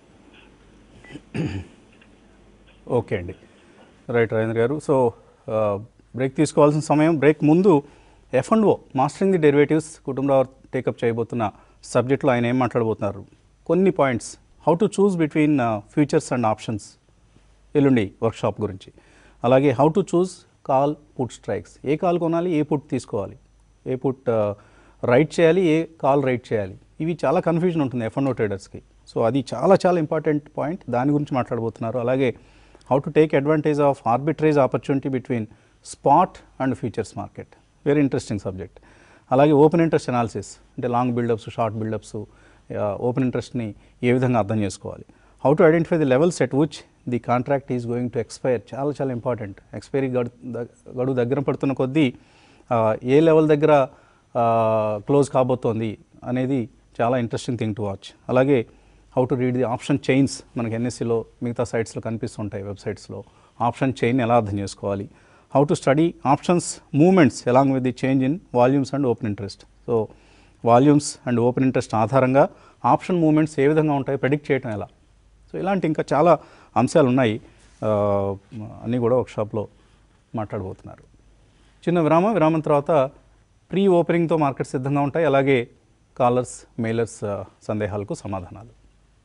ఓకే అండి right Rajendra garu so break తీసుకోవాల్సిన సమయం బ్రేక్ ముందు F and O mastering the derivatives Kutumbarao take up చేయబోతున్న సబ్జెక్ట్లో ఆయన ఏం మాట్లాడబోతున్నారు కొన్ని points how to choose between futures and options ఎల్లుండి వర్క్షాప్ గురించి అలాగే how to choose call put strikes ఏ కాల్ కొనాలి ఏ పుట్ తీసుకోవాలి ఏ పుట్ రైట్ చేయాలి ఏ కాల్ రైట్ చేయాలి ఇవి చాలా కన్ఫ్యూజన్ ఉంటుంది ఎఫ్ అండ్ ఓ ట్రేడర్స్కి సో అది చాలా చాలా ఇంపార్టెంట్ పాయింట్ దాని గురించి మాట్లాడబోతున్నారు అలాగే how to take advantage of arbitrage opportunity between spot and futures market very interesting subject అలాగే ఓపెన్ ఇంట్రెస్ట్ అనాలిసిస్ అంటే long buildups short buildups open ఇంట్రెస్ట్ని ఏ విధంగా అర్థం చేసుకోవాలి how to identify the levels at which the contract is going to expire చాలా చాలా ఇంపార్టెంట్ ఎక్స్పైరీ గడు గడువు దగ్గర పడుతున్న కొద్దీ ఆ, ఏ లెవెల్ దగ్గర క్లోజ్ కాబోతోంది అనేది చాలా ఇంట్రెస్టింగ్ థింగ్ టు వాచ్ అలాగే how to read the option chains మనకి ఎన్ఎస్సిలో మిగతా సైట్స్లో కనిపిస్తుంటాయి వెబ్సైట్స్లో ఆప్షన్ చైన్ ఎలా అర్థం చేసుకోవాలి how to study options movements along with the change in volumes and open interest so volumes and open interest ఆధారంగా ఆప్షన్ మూమెంట్స్ ఏ విధంగా ఉంటాయి ప్రెడిక్ట్ చేయడం ఎలా సో ఇలాంటి ఇంకా చాలా అంశాలు ఉన్నాయి ఆ, అన్నీ కూడా ఒక షాప్లో మాట్లాడబోతున్నారు చిన్న విరామం విరామం తర్వాత ప్రీ ఓపెనింగ్తో మార్కెట్ సిద్ధంగా ఉంటాయి అలాగే కాలర్స్ మెయిలర్స్ ఆ, సందేహాలకు సమాధానాలు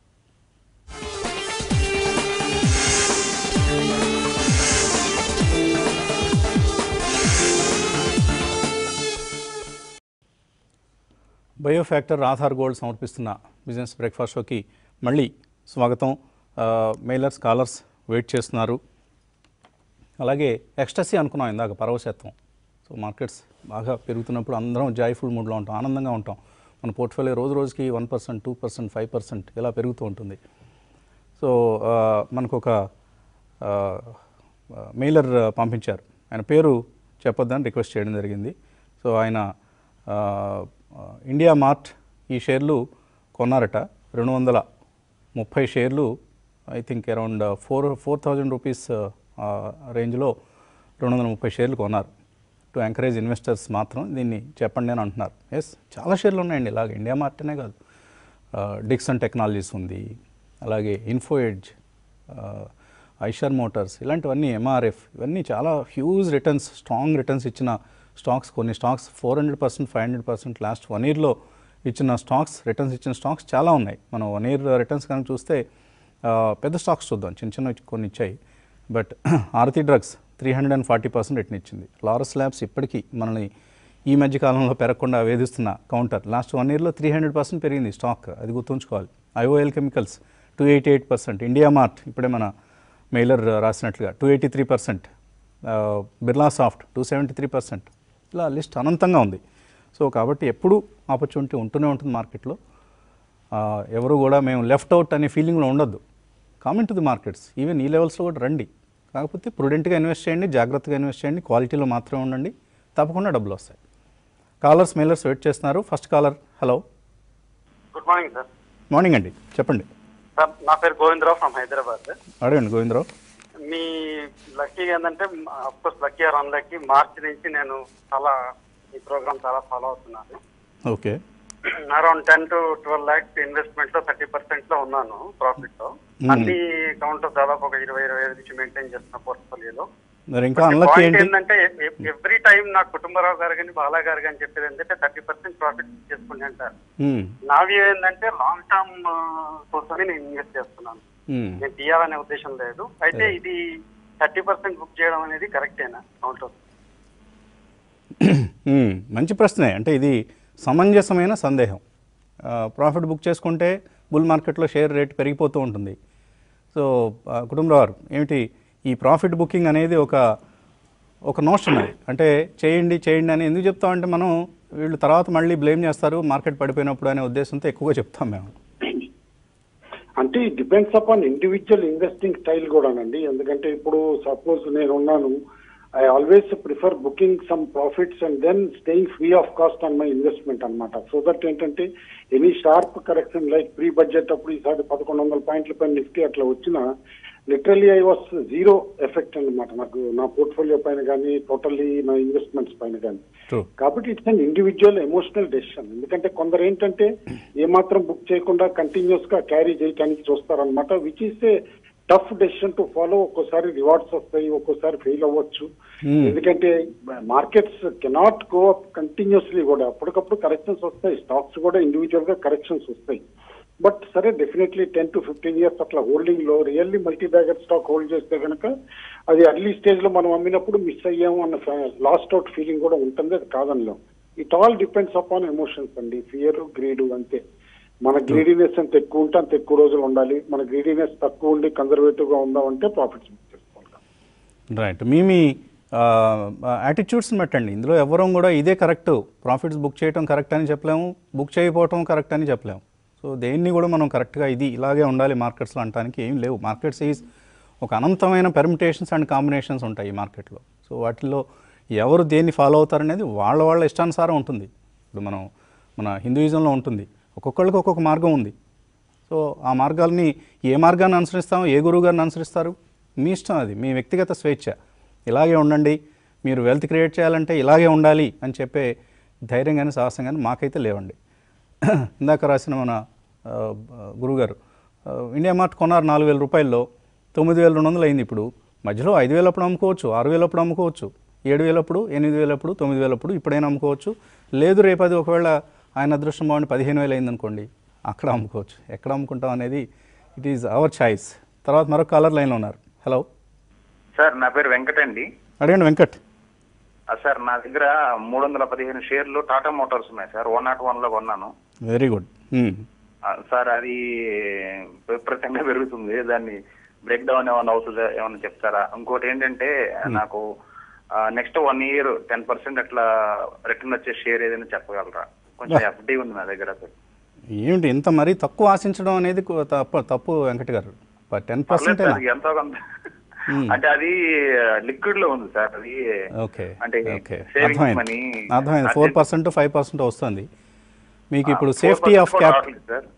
బయోఫ్యాక్టర్ ఆధార్ గోల్డ్ సమర్పిస్తున్న బిజినెస్ బ్రేక్ఫాస్ట్ షోకి మళ్ళీ స్వాగతం ఆ, మెయిలర్స్ కాలర్స్ వెయిట్ చేస్తున్నారు అలాగే ఎక్స్టసీ అనుకున్నాం ఇందాక పరవశత్వం సో మార్కెట్స్ బాగా పెరుగుతున్నప్పుడు అందరం జాయ్ఫుల్ మూడ్లో ఉంటాం ఆనందంగా ఉంటాం మన పోర్ట్ఫోలియో రోజు రోజుకి one percent two percent five percent ఇలా పెరుగుతూ ఉంటుంది సో ఆ, మనకు ఒక ఆ, ఆ, మెయిలర్ ఆ, పంపించారు ఆయన పేరు చెప్పొద్దని రిక్వెస్ట్ చేయడం జరిగింది సో ఆయన ఆ, ఆ, ఇండియా మార్ట్ ఈ షేర్లు కొన్నారట రెండు వందల ముప్పై షేర్లు I think around four four thousand rupees రేంజ్లో రెండు వందల ముప్పై షేర్లు కొన్నారు టు ఎంకరేజ్ ఇన్వెస్టర్స్ మాత్రం దీన్ని చెప్పండి అని అంటున్నారు ఎస్ చాలా షేర్లు ఉన్నాయండి ఇలాగ ఇండియా మార్టనే కాదు డిక్సన్ టెక్నాలజీస్ ఉంది అలాగే ఇన్ఫో ఎడ్జ్ ఐషర్ మోటార్స్ ఇలాంటివన్నీ ఎంఆర్ఎఫ్ ఇవన్నీ చాలా హ్యూజ్ రిటర్న్స్ స్ట్రాంగ్ రిటర్న్స్ ఇచ్చిన స్టాక్స్ కొన్ని stocks four hundred percent five hundred percent last one ఇయర్లో ఇచ్చిన స్టాక్స్ రిటర్న్స్ ఇచ్చిన స్టాక్స్ చాలా ఉన్నాయి మనం వన్ ఇయర్ రిటర్న్స్ కనుక చూస్తే ఆ, పెద్ద స్టాక్స్ చూద్దాం చిన్న చిన్న కొన్ని ఇచ్చాయి but Aarti Drugs three hundred and forty percent return ఇచ్చింది లారస్ ల్యాబ్స్ ఇప్పటికీ మనల్ని ఈ మధ్య కాలంలో పెరగకుండా వేధిస్తున్న కౌంటర్ లాస్ట్ వన్ ఇయర్లో త్రీ హండ్రెడ్ పర్సెంట్ పెరిగింది స్టాక్ అది గుర్తుంచుకోవాలి IOL Chemicals two eighty eight percent India Mart ఇప్పుడే మన మెయిలర్ రాసినట్లుగా two eighty three percent Birla Soft two seventy three percent ఇలా లిస్ట్ అనంతంగా ఉంది సో కాబట్టి ఎప్పుడూ ఆపర్చునిటీ ఉంటూనే ఉంటుంది మార్కెట్లో ఆ, ఎవరు కూడా మేము లెఫ్ట్ అవుట్ అనే ఫీలింగ్లో ఉండొద్దు comment to the markets even ఈ లెవెల్స్లో కూడా రండి కాకపోతే ప్రుడెంట్గా ఇన్వెస్ట్ చేయండి జాగ్రత్తగా ఇన్వెస్ట్ చేయండి క్వాలిటీలో మాత్రమే ఉండండి తప్పకుండా డబ్బులు వస్తాయి కాలర్స్ మెయిలర్స్ వెయిట్ చేస్తున్నారు first caller hello good morning sir morning అండి చెప్పండి సార్ నా పేరు గోవిందరావు ఫ్రమ్ హైదరాబాద్ అడగండి గోవిందరావు మీ లక్కీ ఏంటంటే కోర్స్ లక్కీ ఆర్ అన్లక్కీ మార్చి నుంచి నేను చాలా ఈ ప్రోగ్రామ్ చాలా ఫాలో అవుతున్నాను okay around ten to twelve lakhs investment లో థర్టీ పర్సెంట్ లో ఉన్నాను ప్రాఫిట్ లో అన్ని కౌంట్ దాదాపు ఒక ఇరవై ఇరవై ఐదు నుంచి మెయింటైన్ చేస్తున్న పోర్ట్ఫోలియోలో మరి ఇంకా అన్లక్ ఏంటి ఏంటంటే ఎవ్రీ టైం నా కుటుంబరావు గారు కానీ బాలా గారు కానీ చెప్పేది ఏంటంటే థర్టీ పర్సెంట్ ప్రాఫిట్ చేసుకోండి అంటారు మ్మ్. నా వ్యూ ఏంటంటే లాంగ్ టర్మ్ కోసమే నేను ఇన్వెస్ట్ చేస్తున్నాను మ్మ్. నేను తీయాలనే ఉద్దేశం లేదు అయితే ఇది థర్టీ పర్సెంట్ బుక్ చేయడం అనేది కరెక్టేనా కౌంటర్ మ్మ్. మంచి ప్రశ్నే అంటే ఇది సమంజసమైన సందేహం ఆ, ప్రాఫిట్ బుక్ చేసుకుంటే బుల్ మార్కెట్లో షేర్ రేట్ పెరిగిపోతూ ఉంటుంది సో ఆ, కుటుంబరావు గారు ఏమిటి ఈ ప్రాఫిట్ బుకింగ్ అనేది ఒక ఒక నోషన్ అది అంటే చేయండి చేయండి అని ఎందుకు చెప్తామంటే మనం వీళ్ళు తర్వాత మళ్ళీ బ్లేమ్ చేస్తారు మార్కెట్ పడిపోయినప్పుడు అనే ఉద్దేశంతో ఎక్కువగా చెప్తాం మేము అంటే depends upon individual investing style కూడానండి ఎందుకంటే ఇప్పుడు సపోజ్ నేను ఉన్నాను I always prefer booking some profits and then staying free of cost on my investment అనమాట సో దట్ ఏంటంటే any sharp correction like pre budget అప్పుడు ఈసారి పదకొండు వందల పాయింట్ల పైన నిఫ్టీ అట్లా వచ్చినా literally I was zero effect అన్నమాట నాకు నా పోర్ట్ఫోలియో పైన కానీ టోటల్లీ నా ఇన్వెస్ట్మెంట్స్ పైన కానీ ట్రూ కాబట్టి it's an individual emotional decision ఎందుకంటే కొందరు ఏంటంటే ఏమాత్రం బుక్ చేయకుండా కంటిన్యూస్ గా క్యారీ చేయడానికి చూస్తారనమాట which is a tough decision to follow ఒక్కోసారి రివార్డ్స్ వస్తాయి ఒక్కోసారి ఫెయిల్ అవ్వచ్చు Hmm. ఎందుకంటే markets cannot go up continuously కూడా అప్పటికప్పుడు కరెక్షన్స్ వస్తాయి స్టాక్స్ కూడా ఇండివిజువల్ గా కరెక్షన్స్ వస్తాయి బట్ సరే definitely ten to fifteen years అట్లా హోల్డింగ్ లో really multi bagger stock hold చేస్తే కనుక అది అర్లీ స్టేజ్ లో మనం అమ్మినప్పుడు మిస్ అయ్యాము అన్న లాస్ట్ అవుట్ ఫీలింగ్ కూడా ఉంటుంది అది కాదనిలో it all depends upon emotions అండి ఫియర్ గ్రీడ్ అంతే మన గ్రీడీనెస్ ఎంత ఎక్కువ ఉంటే అంత ఎక్కువ రోజులు ఉండాలి మన గ్రీడీనెస్ తక్కువ ఉండి కన్జర్వేటివ్ గా ఉందామంటే ప్రాఫిట్స్ బుక్ చేసుకోవాలి రైట్ మీ మీ యాటిట్యూడ్స్ని బట్టండి ఇందులో ఎవరం కూడా ఇదే కరెక్ట్ ప్రాఫిట్స్ బుక్ చేయడం కరెక్ట్ అని చెప్పలేము బుక్ చేయకపోవటం కరెక్ట్ అని చెప్పలేము సో దేన్ని కూడా మనం కరెక్ట్గా ఇది ఇలాగే ఉండాలి మార్కెట్స్లో అనడానికి ఏం లేవు మార్కెట్స్ ఈజ్ ఒక అనంతమైన పెర్మిటేషన్స్ అండ్ కాంబినేషన్స్ ఉంటాయి ఈ మార్కెట్లో సో వాటిల్లో ఎవరు దేన్ని ఫాలో అవుతారనేది వాళ్ళ వాళ్ళ ఇష్టానుసారం ఉంటుంది ఇప్పుడు మనం మన హిందూయిజంలో ఉంటుంది ఒక్కొక్కళ్ళకి ఒక్కొక్క మార్గం ఉంది సో ఆ మార్గాల్ని ఏ మార్గాన్ని అనుసరిస్తాం ఏ గురువు గారిని అనుసరిస్తారు మీ ఇష్టం అది మీ వ్యక్తిగత స్వేచ్ఛ ఇలాగే ఉండండి మీరు వెల్త్ క్రియేట్ చేయాలంటే ఇలాగే ఉండాలి అని చెప్పే ధైర్యం కానీ సాహసం కానీ మాకైతే లేవండి ఇందాక రాసిన మన ఆ, గురువుగారు ఆ, ఇండియా మార్ట్ కొన్నారు నాలుగు వేల రూపాయల్లో తొమ్మిది వేల రెండు వందలు అయింది ఇప్పుడు మధ్యలో ఐదు వేలప్పుడు అమ్ముకోవచ్చు ఆరు వేలప్పుడు అమ్ముకోవచ్చు ఏడు వేలప్పుడు ఎనిమిది వేలప్పుడు తొమ్మిది వేలప్పుడు ఇప్పుడైనా అమ్ముకోవచ్చు లేదు రేపు అది ఒకవేళ ఆయన అదృష్టం బాగుండి పదిహేను వేలు అయిందనుకోండి అక్కడ అమ్ముకోవచ్చు ఎక్కడ అమ్ముకుంటాం అనేది ఇట్ ఈజ్ అవర్ చాయిస్ తర్వాత మరొక కాలర్ లైన్లో ఉన్నారు హలో సార్ నా పేరు వెంకట్ అండి అడగండి వెంకట్ ఆ, సార్ నా దగ్గర మూడు వందల పదిహేను షేర్లు టాటా మోటార్స్ ఉన్నాయి సార్ వన్ నాట్ వన్ లో కొన్నాను వెరీ గుడ్ ఆ, సార్ అది విపరీతంగా పెరుగుతుంది దాన్ని బ్రేక్ డౌన్ ఏమైనా అవుతుందా ఏమైనా చెప్తారా ఇంకోటి ఏంటంటే నాకు next one year ten percent అట్లా రిటర్న్ వచ్చే షేర్ ఏదైనా చెప్పగలరా కొంచెం ఎఫ్డి ఉంది నా దగ్గర సార్ ఏమిటి ఇంత మరీ తక్కువ ఆశించడం అనేది కు- తప్పు తప్పు వెంకట్ గారు టెన్ పర్సెంట్ పర్లేదు సార్, ఎంతో కొంత అంటే అది లిక్విడ్ లో ఉంది సార్ అది ఓకే అంటే ఓకే సేవింగ్స్ అర్థమైంది మనీ అర్థమైంది ఫోర్ పర్సెంట్ ఫైవ్ పర్సెంట్ వస్తుంది మీకు ఇప్పుడు safety of capital sir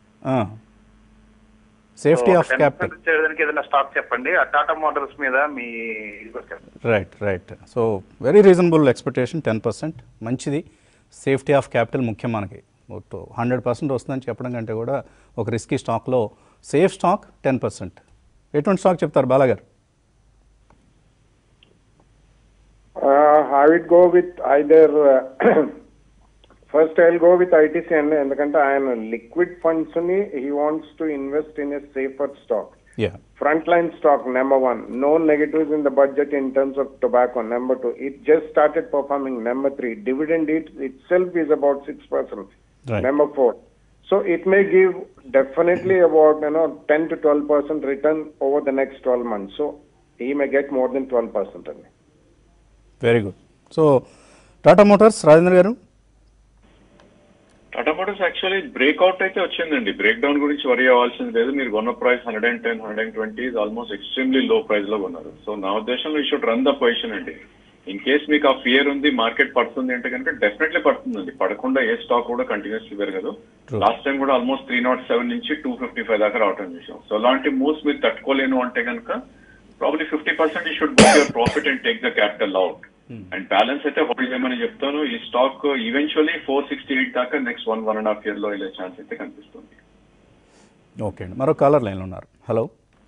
safety of capital చేయడానికి ఏదైనా స్టాక్ చెప్పండి ఆ టాటా మోటార్స్ మీద మీ ఇది కూడా చెప్పండి right right so very reasonable expectation ten percent మంచిది సేఫ్టీ ఆఫ్ క్యాపిటల్ ముఖ్యం మనకి హండ్రెడ్ పర్సెంట్ వస్తుందని చెప్పడం కంటే కూడా ఒక రిస్కీ స్టాక్లో సేఫ్ స్టాక్ టెన్ పర్సెంట్ ఎటువంటి స్టాక్ చెప్తారు బాలాగారు I would go with either first I go with ITC అండి ఎందుకంటే ఆయన లిక్విడ్ ఫండ్స్ ని he wants to invest in a safer stock yeah Frontline stock, number one. No negatives in the budget in terms of tobacco, number two. It just started performing, number three. Dividend it itself is about 6%. Right. Number four. So it may give definitely about, you know, 10 to 12% return over the next 12 months. So he may get more than 12%. only. Very good so Tata Motors Rajendra garu Tata Motors actually breakout అయితే వచ్చిందండి బ్రేక్ డౌన్ గురించి వరి అవ్వాల్సింది లేదు మీరు కొన్న price hundred and ten hundred and twenty almost extremely low price లో కొన్నారు సో నా ఉద్దేశంలో ఈ షుడ్ రన్ ద పొజిషన్ అండి ఇన్ కేస్ మీకు ఆ ఫియర్ ఉంది మార్కెట్ పడుతుంది అంటే కనుక డెఫినెట్లీ పడుతుందండి పడకుండా ఏ స్టాక్ కూడా కంటిన్యూస్లీ పెరగదు True. లాస్ట్ టైం కూడా ఆల్మోస్ట్ త్రీ నాట్ సెవెన్ నుంచి టూ ఫిఫ్టీ ఫైవ్ దాకా రావటం చూసాం సో అలాంటి మూవ్స్ మీరు తట్టుకోలేను అంటే కనుక ప్రాబ్లీ ఫిఫ్టీ పర్సెంట్ ఈ should book your profit and take the capital out and balance అయితే హోల్డ్ చేయమని చెప్తాను ఈ stock eventually four sixty eight దాకా next one one and half year లో వెళ్ళే ఛాన్స్ అయితే కనిపిస్తుంది ఓకే అండి మరో కాలర్ లైన్లో ఉన్నారు హలో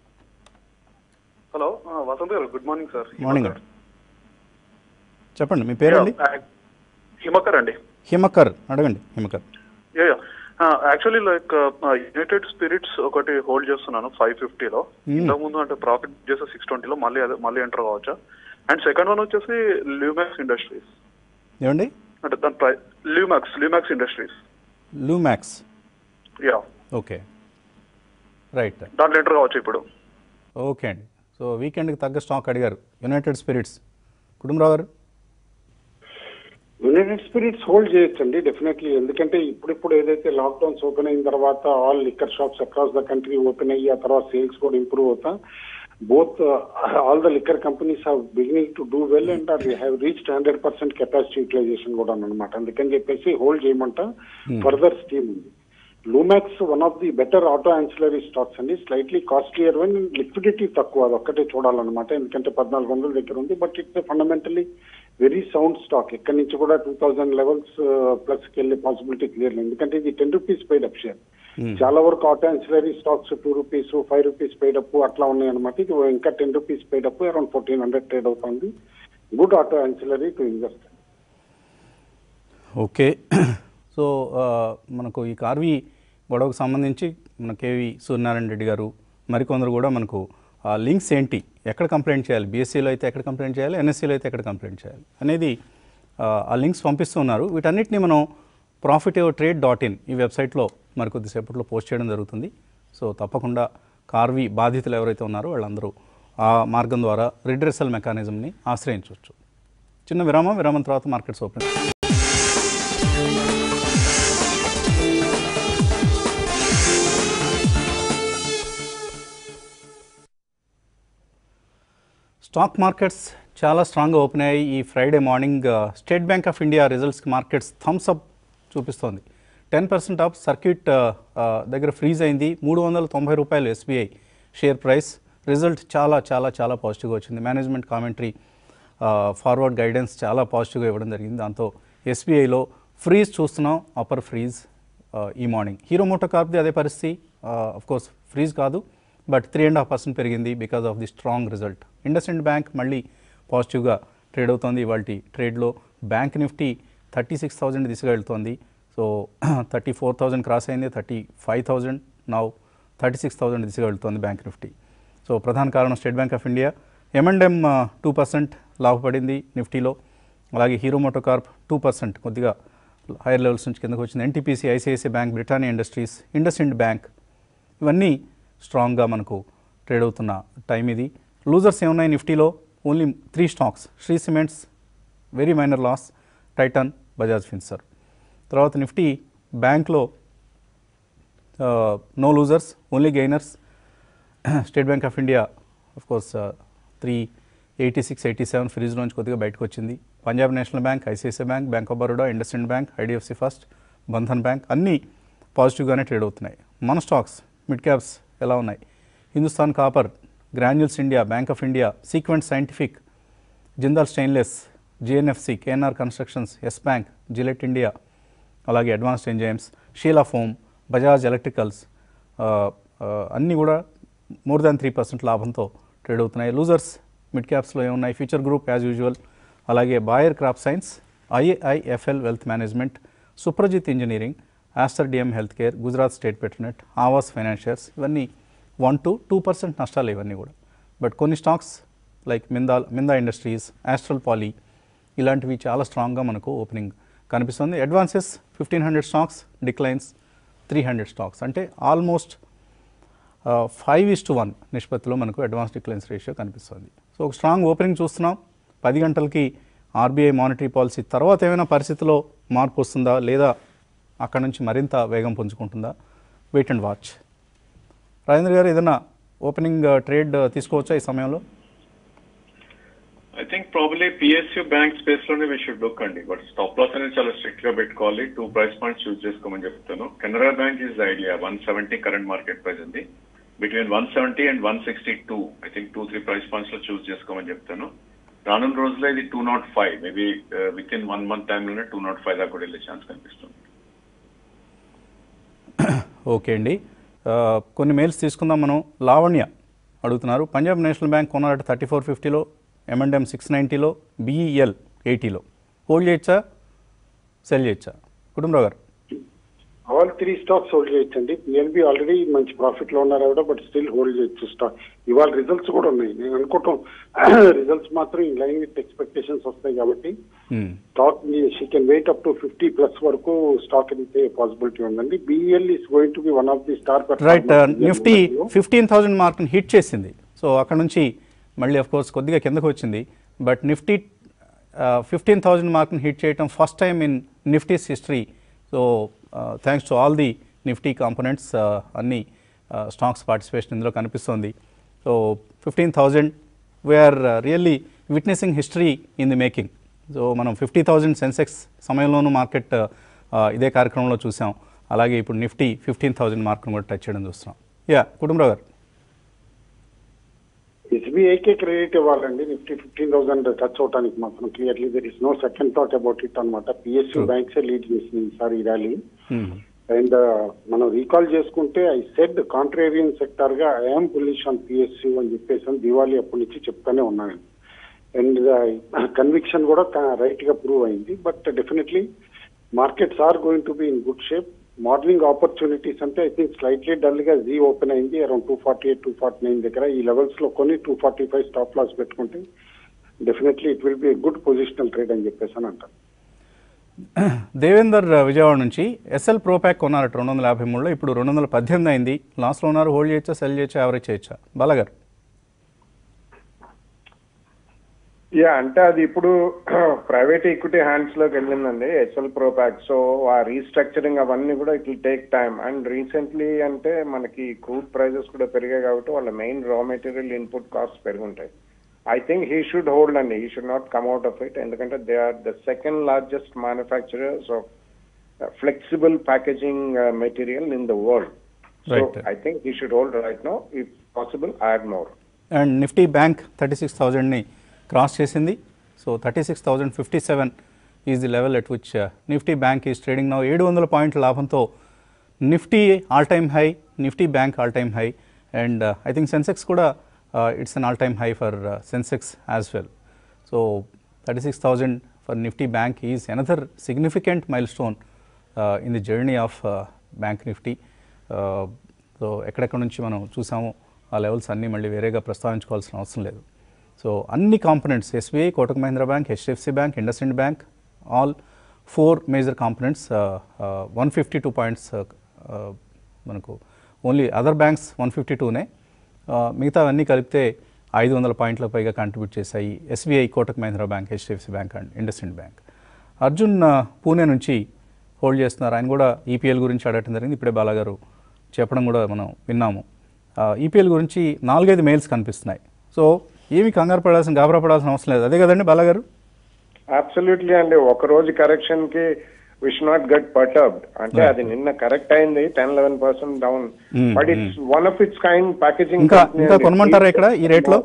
హలో ఆ, వసంత్ గారు గుడ్ మార్నింగ్ సార్ మార్నింగ్ అండి చెప్పండి మీ పేరండి హిమకర్ అండి హిమకర్ అడగండి Himakar actually like United Spirits ఒకటి హోల్డ్ చేస్తున్నాను ఫైవ్ ఫిఫ్టీలో ఇంతకు ముందు అంటే ప్రాఫిట్ చేస్తే సిక్స్ ట్వంటీలో మళ్ళీ అదే మళ్ళీ ఎంటర్ కావచ్చా అండ్ సెకండ్ వన్ వచ్చేసి ల్యూమాక్స్ ఇండస్ట్రీస్ ఏమండి అంటే దాని ప్రై Lumax Lumax Industries Lumax yeah okay right దాంట్లో ఎంటర్ కావచ్చు ఇప్పుడు ఓకే అండి సో వీకెండ్కి తగ్గ స్టాక్ అడిగారు United Spirits Kutumbarao garu United Spirits hold చేయొచ్చండి డెఫినెట్లీ ఎందుకంటే ఇప్పుడిప్పుడు ఏదైతే లాక్డౌన్స్ ఓపెన్ అయిన తర్వాత all liquor shops across the country open అయ్యి ఆ తర్వాత సేల్స్ కూడా ఇంప్రూవ్ అవుతా both all the liquor companies have beginning to do well and are have reached hundred percent capacity utilisation కూడా అనమాట అందుకని చెప్పేసి హోల్డ్ చేయమంట ఫర్దర్ స్కీమ్ ఉంది Lumax one of the better auto ancillary stocks అండి స్లైట్లీ కాస్ట్లియర్ వన్ లిక్విడిటీ తక్కువ అది ఒక్కటే చూడాలన్నమాట ఎందుకంటే పద్నాలుగు వందల దగ్గర ఉంది but it's fundamentally very sound stock ఎక్కడి నుంచి కూడా టూ థౌసండ్ లెవెల్స్ ప్లస్ కి వెళ్ళే పాసిబిలిటీ క్లియర్ ఎందుకంటే ఇది ten rupees paid up share చాలా వరకు auto ancillary stocks two rupees five rupees paid up అట్లా ఉన్నాయి అనమాట ఇది ఇంకా ten rupees paid up around fourteen hundred trade అవుతుంది good auto ancillary to invest okay so ఆ, మనకు ఈ కార్వి గొడవకు సంబంధించి మన కేవి సూర్యనారాయణ రెడ్డి గారు మరికొందరు కూడా మనకు ఆ లింక్స్ ఏంటి ఎక్కడ కంప్లైంట్ చేయాలి బీఎస్సీలో అయితే ఎక్కడ కంప్లైంట్ చేయాలి ఎన్ఎస్సీలో అయితే ఎక్కడ కంప్లైంట్ చేయాలి అనేది ఆ, ఆ లింక్స్ పంపిస్తున్నారు వీటన్నిటిని మనం ప్రాఫిట్ ట్రేడ్ డాట్ ఇన్ ఈ వెబ్సైట్లో మరి కొద్దిసేపట్లో పోస్ట్ చేయడం జరుగుతుంది సో తప్పకుండా కార్వి బాధితులు ఎవరైతే ఉన్నారో వాళ్ళందరూ ఆ మార్గం ద్వారా రిడ్రెసల్ మెకానిజంని ఆశ్రయించవచ్చు చిన్న విరామం విరామం తర్వాత మార్కెట్స్ ఓపెన్ స్టాక్ మార్కెట్స్ చాలా స్ట్రాంగ్గా ఓపెన్ అయ్యాయి ఈ ఫ్రైడే మార్నింగ్ ఆ, స్టేట్ బ్యాంక్ ఆఫ్ ఇండియా రిజల్ట్స్కి మార్కెట్స్ థమ్స్ అప్ చూపిస్తోంది టెన్ పర్సెంట్ ఆఫ్ సర్క్యూట్ ఆ, ఆ, దగ్గర ఫ్రీజ్ అయింది మూడు వందల తొంభై రూపాయలు ఎస్బీఐ షేర్ ప్రైస్ రిజల్ట్ చాలా చాలా చాలా పాజిటివ్గా వచ్చింది మేనేజ్మెంట్ కామెంటరీ ఫార్వర్డ్ గైడెన్స్ చాలా పాజిటివ్గా ఇవ్వడం జరిగింది దాంతో ఎస్బీఐలో ఫ్రీజ్ చూస్తున్నాం అప్పర్ ఫ్రీజ్ ఆ, ఈ మార్నింగ్ హీరో మోటో కార్ప్ది అదే పరిస్థితి అఫ్ కోర్స్ ఫ్రీజ్ కాదు but three and half percent పెరిగింది because of the strong result IndusInd Bank మళ్ళీ పాజిటివ్గా ట్రేడ్ అవుతోంది ఇవాళ ట్రేడ్లో Bank Nifty thirty six thousand దిశగా వెళ్తోంది so thirty four thousand cross అయింది thirty five thousand now thirty six thousand దిశగా వెళ్తోంది బ్యాంక్ నిఫ్టీ సో ప్రధాన కారణం State Bank of India M and M two percent లాభపడింది నిఫ్టీలో అలాగే Hero Moto Corp two percent కొద్దిగా హైయర్ లెవెల్స్ నుంచి కిందకు వచ్చింది NTPC ICICI Bank Britannia Industries IndusInd Bank ఇవన్నీ స్ట్రాంగ్గా మనకు ట్రేడ్ అవుతున్న టైం ఇది లూజర్స్ ఏమున్నాయి నిఫ్టీలో only three stocks Shree Cements very minor loss Titan Bajaj Finserv తర్వాత నిఫ్టీ బ్యాంక్లో no losers only gainers State Bank of India of course three eighty six eighty seven ఫ్రీజ్లోంచి కొద్దిగా బయటకు వచ్చింది Punjab National Bank ICICI Bank Bank of Baroda IndusInd Bank IDFC First Bandhan Bank అన్నీ పాజిటివ్గానే ట్రేడ్ అవుతున్నాయి మన స్టాక్స్ మిడ్ క్యాప్స్ ఎలా ఉన్నాయి Hindustan Copper Granules India Bank of India Sequent Scientific Jindal Stainless GNFC KNR Constructions Yes Bank Gillette India అలాగే Advanced Enzymes Sheela Foam Bajaj Electricals ఆ, ఆ, అన్నీ కూడా మోర్ దాన్ త్రీ పర్సెంట్ లాభంతో ట్రేడ్ అవుతున్నాయి లూజర్స్ మిడ్ క్యాప్స్లో ఏమున్నాయి ఫ్యూచర్ గ్రూప్ యాజ్ యూజువల్ అలాగే Bayer Crop Science IIFL Wealth Management Suprajit Engineering Aster DM Health Care Gujarat State Petronet Aavas Financiers ఇవన్నీ వన్ టు టూ పర్సెంట్ నష్టాలు ఇవన్నీ కూడా బట్ కొన్ని stocks like Minda Minda Industries Astral Poly ఇలాంటివి చాలా స్ట్రాంగ్గా మనకు ఓపెనింగ్ కనిపిస్తుంది advances fifteen hundred stocks declines three hundred stocks అంటే almost five is to one నిష్పత్తిలో మనకు అడ్వాన్స్ డిక్లైన్స్ రేషియో కనిపిస్తుంది సో ఒక స్ట్రాంగ్ ఓపెనింగ్ చూస్తున్నాం పది గంటలకి ఆర్బీఐ మానిటరీ పాలసీ తర్వాత ఏమైనా పరిస్థితిలో మార్పు వస్తుందా లేదా అక్కడ నుంచి మరింత వేగం పుంజుకుంటుందా wait and watch Rajendra garu ఏదైనా ఓపెనింగ్ ట్రేడ్ తీసుకోవచ్చా ఈ సమయంలో I think probably PSU bank space లోనే వీ షుడ్ లుక్ అండి బట్ స్టాప్ లాస్ అనేది చాలా స్ట్రిక్ట్ గా పెట్టుకోవాలి టూ ప్రైస్ పాయింట్స్ చూస్ చేసుకోమని చెప్తాను Canara Bank is idea one seventy current market price ఉంది between one seventy and one sixty two I think two three price points లో చూస్ చేసుకోమని చెప్తాను రానున్న రోజుల్లో ఇది two not five maybe within one month టైంలోనే టూ నాట్ ఫైవ్ దాకా కూడా వెళ్ళే ఛాన్స్ కనిపిస్తుంది ఓకే అండి ఆ, కొన్ని మెయిల్స్ తీసుకుందాం మనం లావణ్య అడుగుతున్నారు పంజాబ్ నేషనల్ బ్యాంక్ కొన్నారట థర్టీ ఫోర్ ఫిఫ్టీలో ఎంఎండ్ఎం సిక్స్ నైంటీలో బీఈఎల్ ఎయిటీలో హోల్డ్ చేయొచ్చా సెల్ చేయొచ్చా Kutumbarao garu all three stocks hold చేయొచ్చండి పిఎన్బి ఆల్రెడీ మంచి ప్రాఫిట్ లో ఉన్నారు ఆవిడ బట్ స్టిల్ హోల్డ్ చేయొచ్చు స్టాక్ ఇవాళ రిజల్ట్స్ కూడా ఉన్నాయి నేను అనుకోవటం రిజల్ట్స్ మాత్రం ఇన్ లైన్ విత్ ఎక్స్పెక్టేషన్స్ వస్తాయి కాబట్టి Hmm. Stock she can wait up to fifty plus వరకు స్టాక్ అయితే పాసిబిలిటీ ఉందండి BL is going to be one of the star right Nifty fifteen thousand మార్క్ని హిట్ చేసింది సో అక్కడ నుంచి మళ్ళీ అఫ్ కోర్స్ కొద్దిగా కిందకు వచ్చింది బట్ నిఫ్టీ ఫిఫ్టీన్ థౌజండ్ మార్క్ని హిట్ చేయటం first time in Nifty's history so thanks to all the Nifty components అన్ని స్టాక్స్ పార్టిసిపేషన్ ఇందులో కనిపిస్తుంది so fifteen thousand we are really witnessing history in the making so మనం ఫిఫ్టీ థౌజండ్ సెన్సెక్స్ సమయంలోనూ మార్కెట్ ఇదే కార్యక్రమంలో చూసాం అలాగే ఇప్పుడు నిఫ్టీ ఫిఫ్టీన్ థౌజండ్ మార్క్ను కూడా టచ్ చేయడం చూస్తున్నాం యా కుటుంబరావు గారు ఎస్బీఐకే క్రెడిట్ ఇవ్వాలండి నిఫ్టీ ఫిఫ్టీన్ థౌసండ్ టచ్ అవడానికి మాత్రం clearly there is no second thought about it అనమాట పిఎస్యూ True. బ్యాంక్స్ లీడ్ చేసింది ఈసారి ఈ ర్యాలీ Hmm. అండ్ మనం రీకాల్ చేసుకుంటే ఐ సెడ్ కాంట్రేరియన్ సెక్టర్ గా ఐఎమ్ బుల్లిష్ ఆన్ పిఎస్యూ అని చెప్పేసి దివాళీ అప్పటి నుంచి చెప్తానే ఉన్నాను అండ్ కన్విక్షన్ కూడా రైట్ గా ప్రూవ్ అయింది but definitely markets are going to be in good shape morning opportunities అంటే ఐ థింక్ స్లైట్లీ డల్ గా జీ ఓపెన్ అయింది around two forty eight two forty nine దగ్గర ఈ లెవెల్స్ లో కొన్ని two forty five stop loss పెట్టుకుంటే definitely it will be good positional trade అని చెప్పేసి అని అంటారు దేవేందర్ విజయవాడ నుంచి ఎస్ఎల్ ప్రోప్యాక్ కొన్నారట రెండు వందల యాభై మూడులో ఇప్పుడు రెండు వందల పద్దెనిమిది అయింది లాస్ట్లో ఉన్నారు హోల్డ్ చేయొచ్చా సెల్ చేయొచ్చా యావరేజ్ చేయొచ్చా బాలగారు యా అంటే అది ఇప్పుడు ప్రైవేట్ ఈక్విటీ హ్యాండ్స్ లోకి వెళ్ళిందండి ఎస్ఎల్ ప్రోపాక్ సో ఆ రీస్ట్రక్చరింగ్ అవన్నీ కూడా it will take time and recently అంటే మనకి క్రూడ్ ప్రైజెస్ కూడా పెరిగాయి కాబట్టి వాళ్ళ main raw material input cost పెరుగుంటాయి I think he should hold అండి he should not come out of it ఎందుకంటే they are the second largest manufacturers of flexible packaging material in the world so Right. I think he should hold right no if possible add more and Nifty Bank thirty six థౌజండ్ని క్రాస్ చేసింది so thirty six thousand fifty seven is the level at which Nifty Bank is trading now ఏడు వందల పాయింట్ల లాభంతో Nifty all time high Nifty Bank all time high and I think Sensex కూడా it's an all time high for Sensex as well so thirty six thousand for Nifty Bank is another significant milestone in the journey of Bank Nifty so ఎక్కడెక్కడ నుంచి మనం చూసామో ఆ లెవెల్స్ అన్నీ మళ్ళీ వేరేగా ప్రస్తావించుకోవాల్సిన అవసరం లేదు సో అన్ని components SBI Kotak Mahindra Bank HDFC Bank IndusInd Bank all four major components one fifty two points మనకు only other banks one fifty టూనే మిగతా అన్నీ కలిపితే ఐదు వందల పాయింట్ల పైగా కంట్రిబ్యూట్ చేశాయి SBI Kotak Mahindra Bank HDFC Bank and IndusInd Bank Arjun ఆ, పూణే నుంచి హోల్డ్ చేస్తున్నారు ఆయన కూడా ఈపీఎల్ గురించి అడగటం జరిగింది ఇప్పుడే బాలాగారు చెప్పడం కూడా మనం విన్నాము ఈపీఎల్ గురించి నాలుగైదు మెయిల్స్ కనిపిస్తున్నాయి సో ఏమి కంగారు పడాల్సిన గాబరా పడాల్సిన అవసరం లేదు అదే కదండి బాలాగారు అబ్సల్యూట్లీ అండి ఒక రోజు కరెక్షన్ కి విష్ నాట్ గెట్ పర్టర్బ్డ్ అంటే Right. అది నిన్న కరెక్ట్ అయింది ten eleven percent down Hmm, but it's one of its kind packaging ఇంకా ఇంకా కొనమంటారా ఇక్కడ ఈ రేట్లో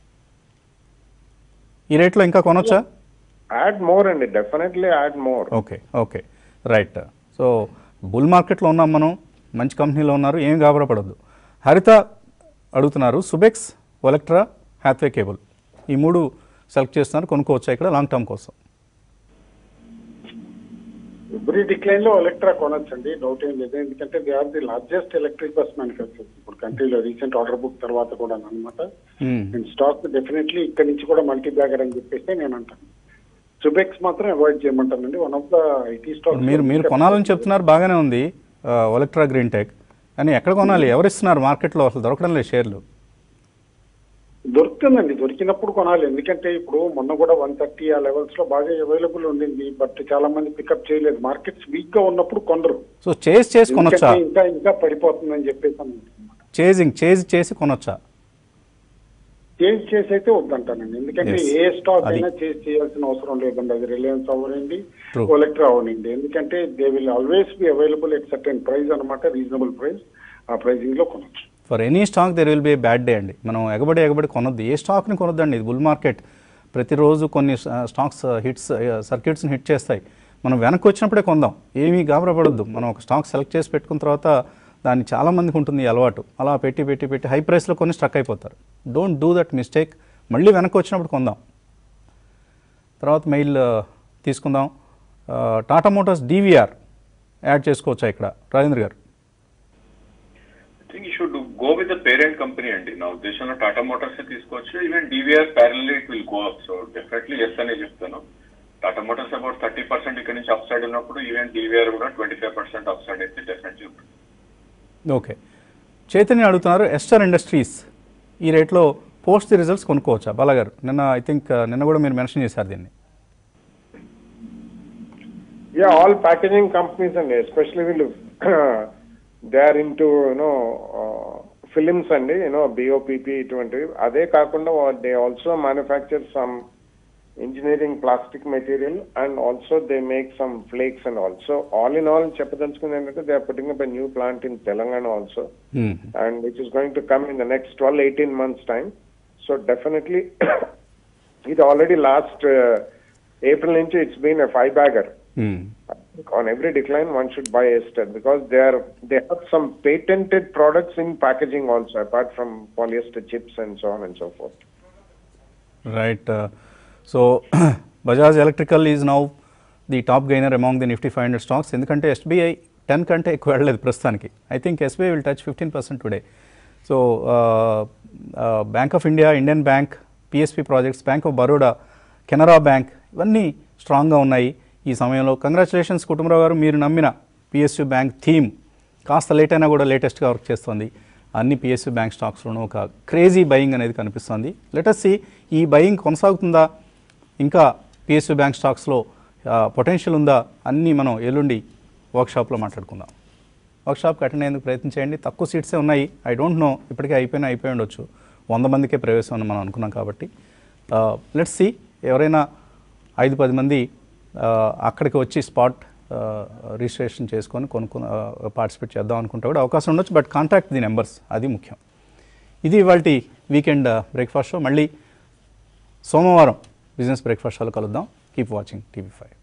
ఈ రేట్లో ఇంకా కొనొచ్చా యాడ్ మోర్ అండి definitely add more okay okay right so bull మార్కెట్లో ఉన్నాం మనం మంచి కంపెనీలో ఉన్నారు ఏం గాబరపడద్దు హరిత అడుగుతున్నారు సుబెక్స్ ఒలెక్ట్రా హ్యాత్వే కేబుల్ ఈ మూడు సెలెక్ట్ చేస్తున్నారు కొనుక్కోవచ్చా ఇక్కడ లాంగ్ టర్మ్ కోసం ఎవ్రీ డిక్లైన్ లో ఎలక్ట్రా కొనొచ్చండి డౌట్ ఏం లేదు ఎందుకంటే they are the largest electric bus manufacture ఇప్పుడు కంట్రీలో రీసెంట్ ఆర్డర్ బుక్ తర్వాత కూడా అనమాట మ్మ్. అండ్ స్టాక్ డెఫినెట్లీ ఇక్కడ నుంచి కూడా మల్టీ బ్యాగర్ అని చెప్పేసి నేను అంటాను సుబెక్స్ మాత్రం అవాయిడ్ చేయమంటానండి one of the IT stock మీరు మీరు కొనాలని చెప్తున్నారు బాగానే ఉంది ఒలెక్ట్రా గ్రీన్ టెక్ కానీ ఎక్కడ కొనాలి ఎవరు ఇస్తున్నారు మార్కెట్లో అసలు దొరకడం లేదు షేర్లు దొరుకుతుందండి దొరికినప్పుడు కొనాలి ఎందుకంటే ఇప్పుడు మొన్న కూడా వన్ థర్టీ ఆ లెవెల్స్ లో బాగా అవైలబుల్ ఉండింది బట్ చాలా మంది పికప్ చేయలేదు మార్కెట్స్ వీక్ గా ఉన్నప్పుడు కొనరు సో చేజ్ చేసి కొనొచ్చా ఎందుకంటే ఇంకా ఇంకా పడిపోతుందని చెప్పేసి అనుకుంటున్నాను. చేజింగ్ చేజ్ చేసి కొనొచ్చా చేంజ్ చేసి అయితే వద్దంటానండి ఎందుకంటే Yes. ఏ స్టాక్ అది. అయినా చేంజ్ చేయాల్సిన అవసరం లేదండి అది రిలయన్స్ అవనండి True. ఎలక్ట్రా అవనండి ఎందుకంటే they will always be available at certain price అనమాట రీజనబుల్ ప్రైస్ ఆ ప్రైసింగ్ లో కొనొచ్చు for any stock there will be bad day అండి మనం ఎగబడి ఎగబడి కొనొద్దు ఏ స్టాక్ని కొనొద్దండి ఇది బుల్ మార్కెట్ ప్రతిరోజు కొన్ని స్టాక్స్ హిట్స్ సర్క్యూట్స్ని హిట్ చేస్తాయి మనం వెనక్కి వచ్చినప్పుడే కొందాం ఏమీ గాబరపడొద్దు మనం ఒక స్టాక్ సెలెక్ట్ చేసి పెట్టుకున్న తర్వాత దాన్ని చాలా మందికి ఉంటుంది ఈ అలవాటు అలా పెట్టి పెట్టి పెట్టి హై ప్రైస్లో కొన్ని స్ట్రక్ అయిపోతారు డోంట్ డూ దట్ మిస్టేక్ మళ్ళీ వెనక్కి వచ్చినప్పుడు కొందాం తర్వాత మెయిల్ ఆ, తీసుకుందాం ఆ, టాటా మోటార్స్ డీవీఆర్ యాడ్ చేసుకోవచ్చా ఇక్కడ Rajendra garu I think you should go with the parent company అండి నా ఉద్దేశంలో టాటా మోటార్స్ తీసుకోవచ్చు even DVR parallel it will go up so definitely yes అనే చెప్తాను Tata Motors about thirty percent ఇక్కడ నుంచి అప్ సైడ్ ఉన్నప్పుడు ఈవెన్ డివిఆర్ కూడా twenty five percent upside అయితే డెఫినెట్లీ ఉంటుంది ఓకే చైతన్య అడుగుతున్నారు ఎస్టర్ ఇండస్ట్రీస్ ఈ రేట్లో పోస్ట్ ది రిజల్ట్స్ కొనుక్కోవచ్చా బాలాగారు నిన్న ఐ థింక్ నిన్న కూడా మీరు మెన్షన్ చేశారు దీన్ని Yeah, all packaging companies and especially will they are into you know uh, films and you know BOPP ఇటువంటివి అదే కాకుండా they also manufacture some engineering plastic material and also they make some flakes and also all in all చెప్పదలుచుకుంది ఏంటంటే they are putting up new plant in Telangana also Hmm. and which is going to come in the next 12 18 months time so definitely it already last uh, april into it's been a five bagger Hmm. on every decline one should buy Esther because they are they have some patented products in packaging also apart from polyester chips and so on and so forth right so Bajaj Electrical is now the top gainer among the Nifty five hundred stocks ఎందుకంటే ఎస్బీఐ టెన్ కంటే ఎక్కువ వెళ్ళలేదు ప్రస్తుతానికి I think SBI will touch fifteen percent today so Bank of India Indian Bank PSP Projects Bank of Baroda Canara Bank ఇవన్నీ స్ట్రాంగ్గా ఉన్నాయి ఈ సమయంలో కంగ్రాచులేషన్స్ కుటుంబరావు గారు మీరు నమ్మిన పిఎస్యు బ్యాంక్ థీమ్ కాస్త లేట్ అయినా కూడా లేటెస్ట్గా వర్క్ చేస్తుంది అన్ని పిఎస్యు బ్యాంక్ స్టాక్స్లోనూ ఒక క్రేజీ బయింగ్ అనేది కనిపిస్తుంది లెటెస్ట్ ఈ బయింగ్ కొనసాగుతుందా ఇంకా పిఎస్యు బ్యాంక్ స్టాక్స్లో పొటెన్షియల్ ఉందా అన్నీ మనం ఎల్లుండి వర్క్షాప్లో మాట్లాడుకుందాం వర్క్షాప్కి అటెండ్ అయ్యేందుకు ప్రయత్నం చేయండి తక్కువ సీట్సే ఉన్నాయి ఐ డోంట్ నో ఇప్పటికే అయిపోయినా అయిపోయి ఉండొచ్చు వంద మందికే ప్రవేశం అని మనం అనుకున్నాం కాబట్టి లెట్స్ సి ఎవరైనా ఐదు పది మంది ఆ, అక్కడికి వచ్చి స్పాట్ రిజిస్ట్రేషన్ చేసుకొని కొనుక్కుని పార్టిసిపేట్ చేద్దాం అనుకుంటే కూడా అవకాశం ఉండొచ్చు బట్ కాంటాక్ట్ ది నెంబర్స్ అది ముఖ్యం ఇది ఇవాళ వీకెండ్ బ్రేక్ఫాస్ట్ షో మళ్ళీ సోమవారం బిజినెస్ బ్రేక్ఫాస్ట్ షోలో కలుద్దాం కీప్ వాచింగ్ టీవీ ఫైవ్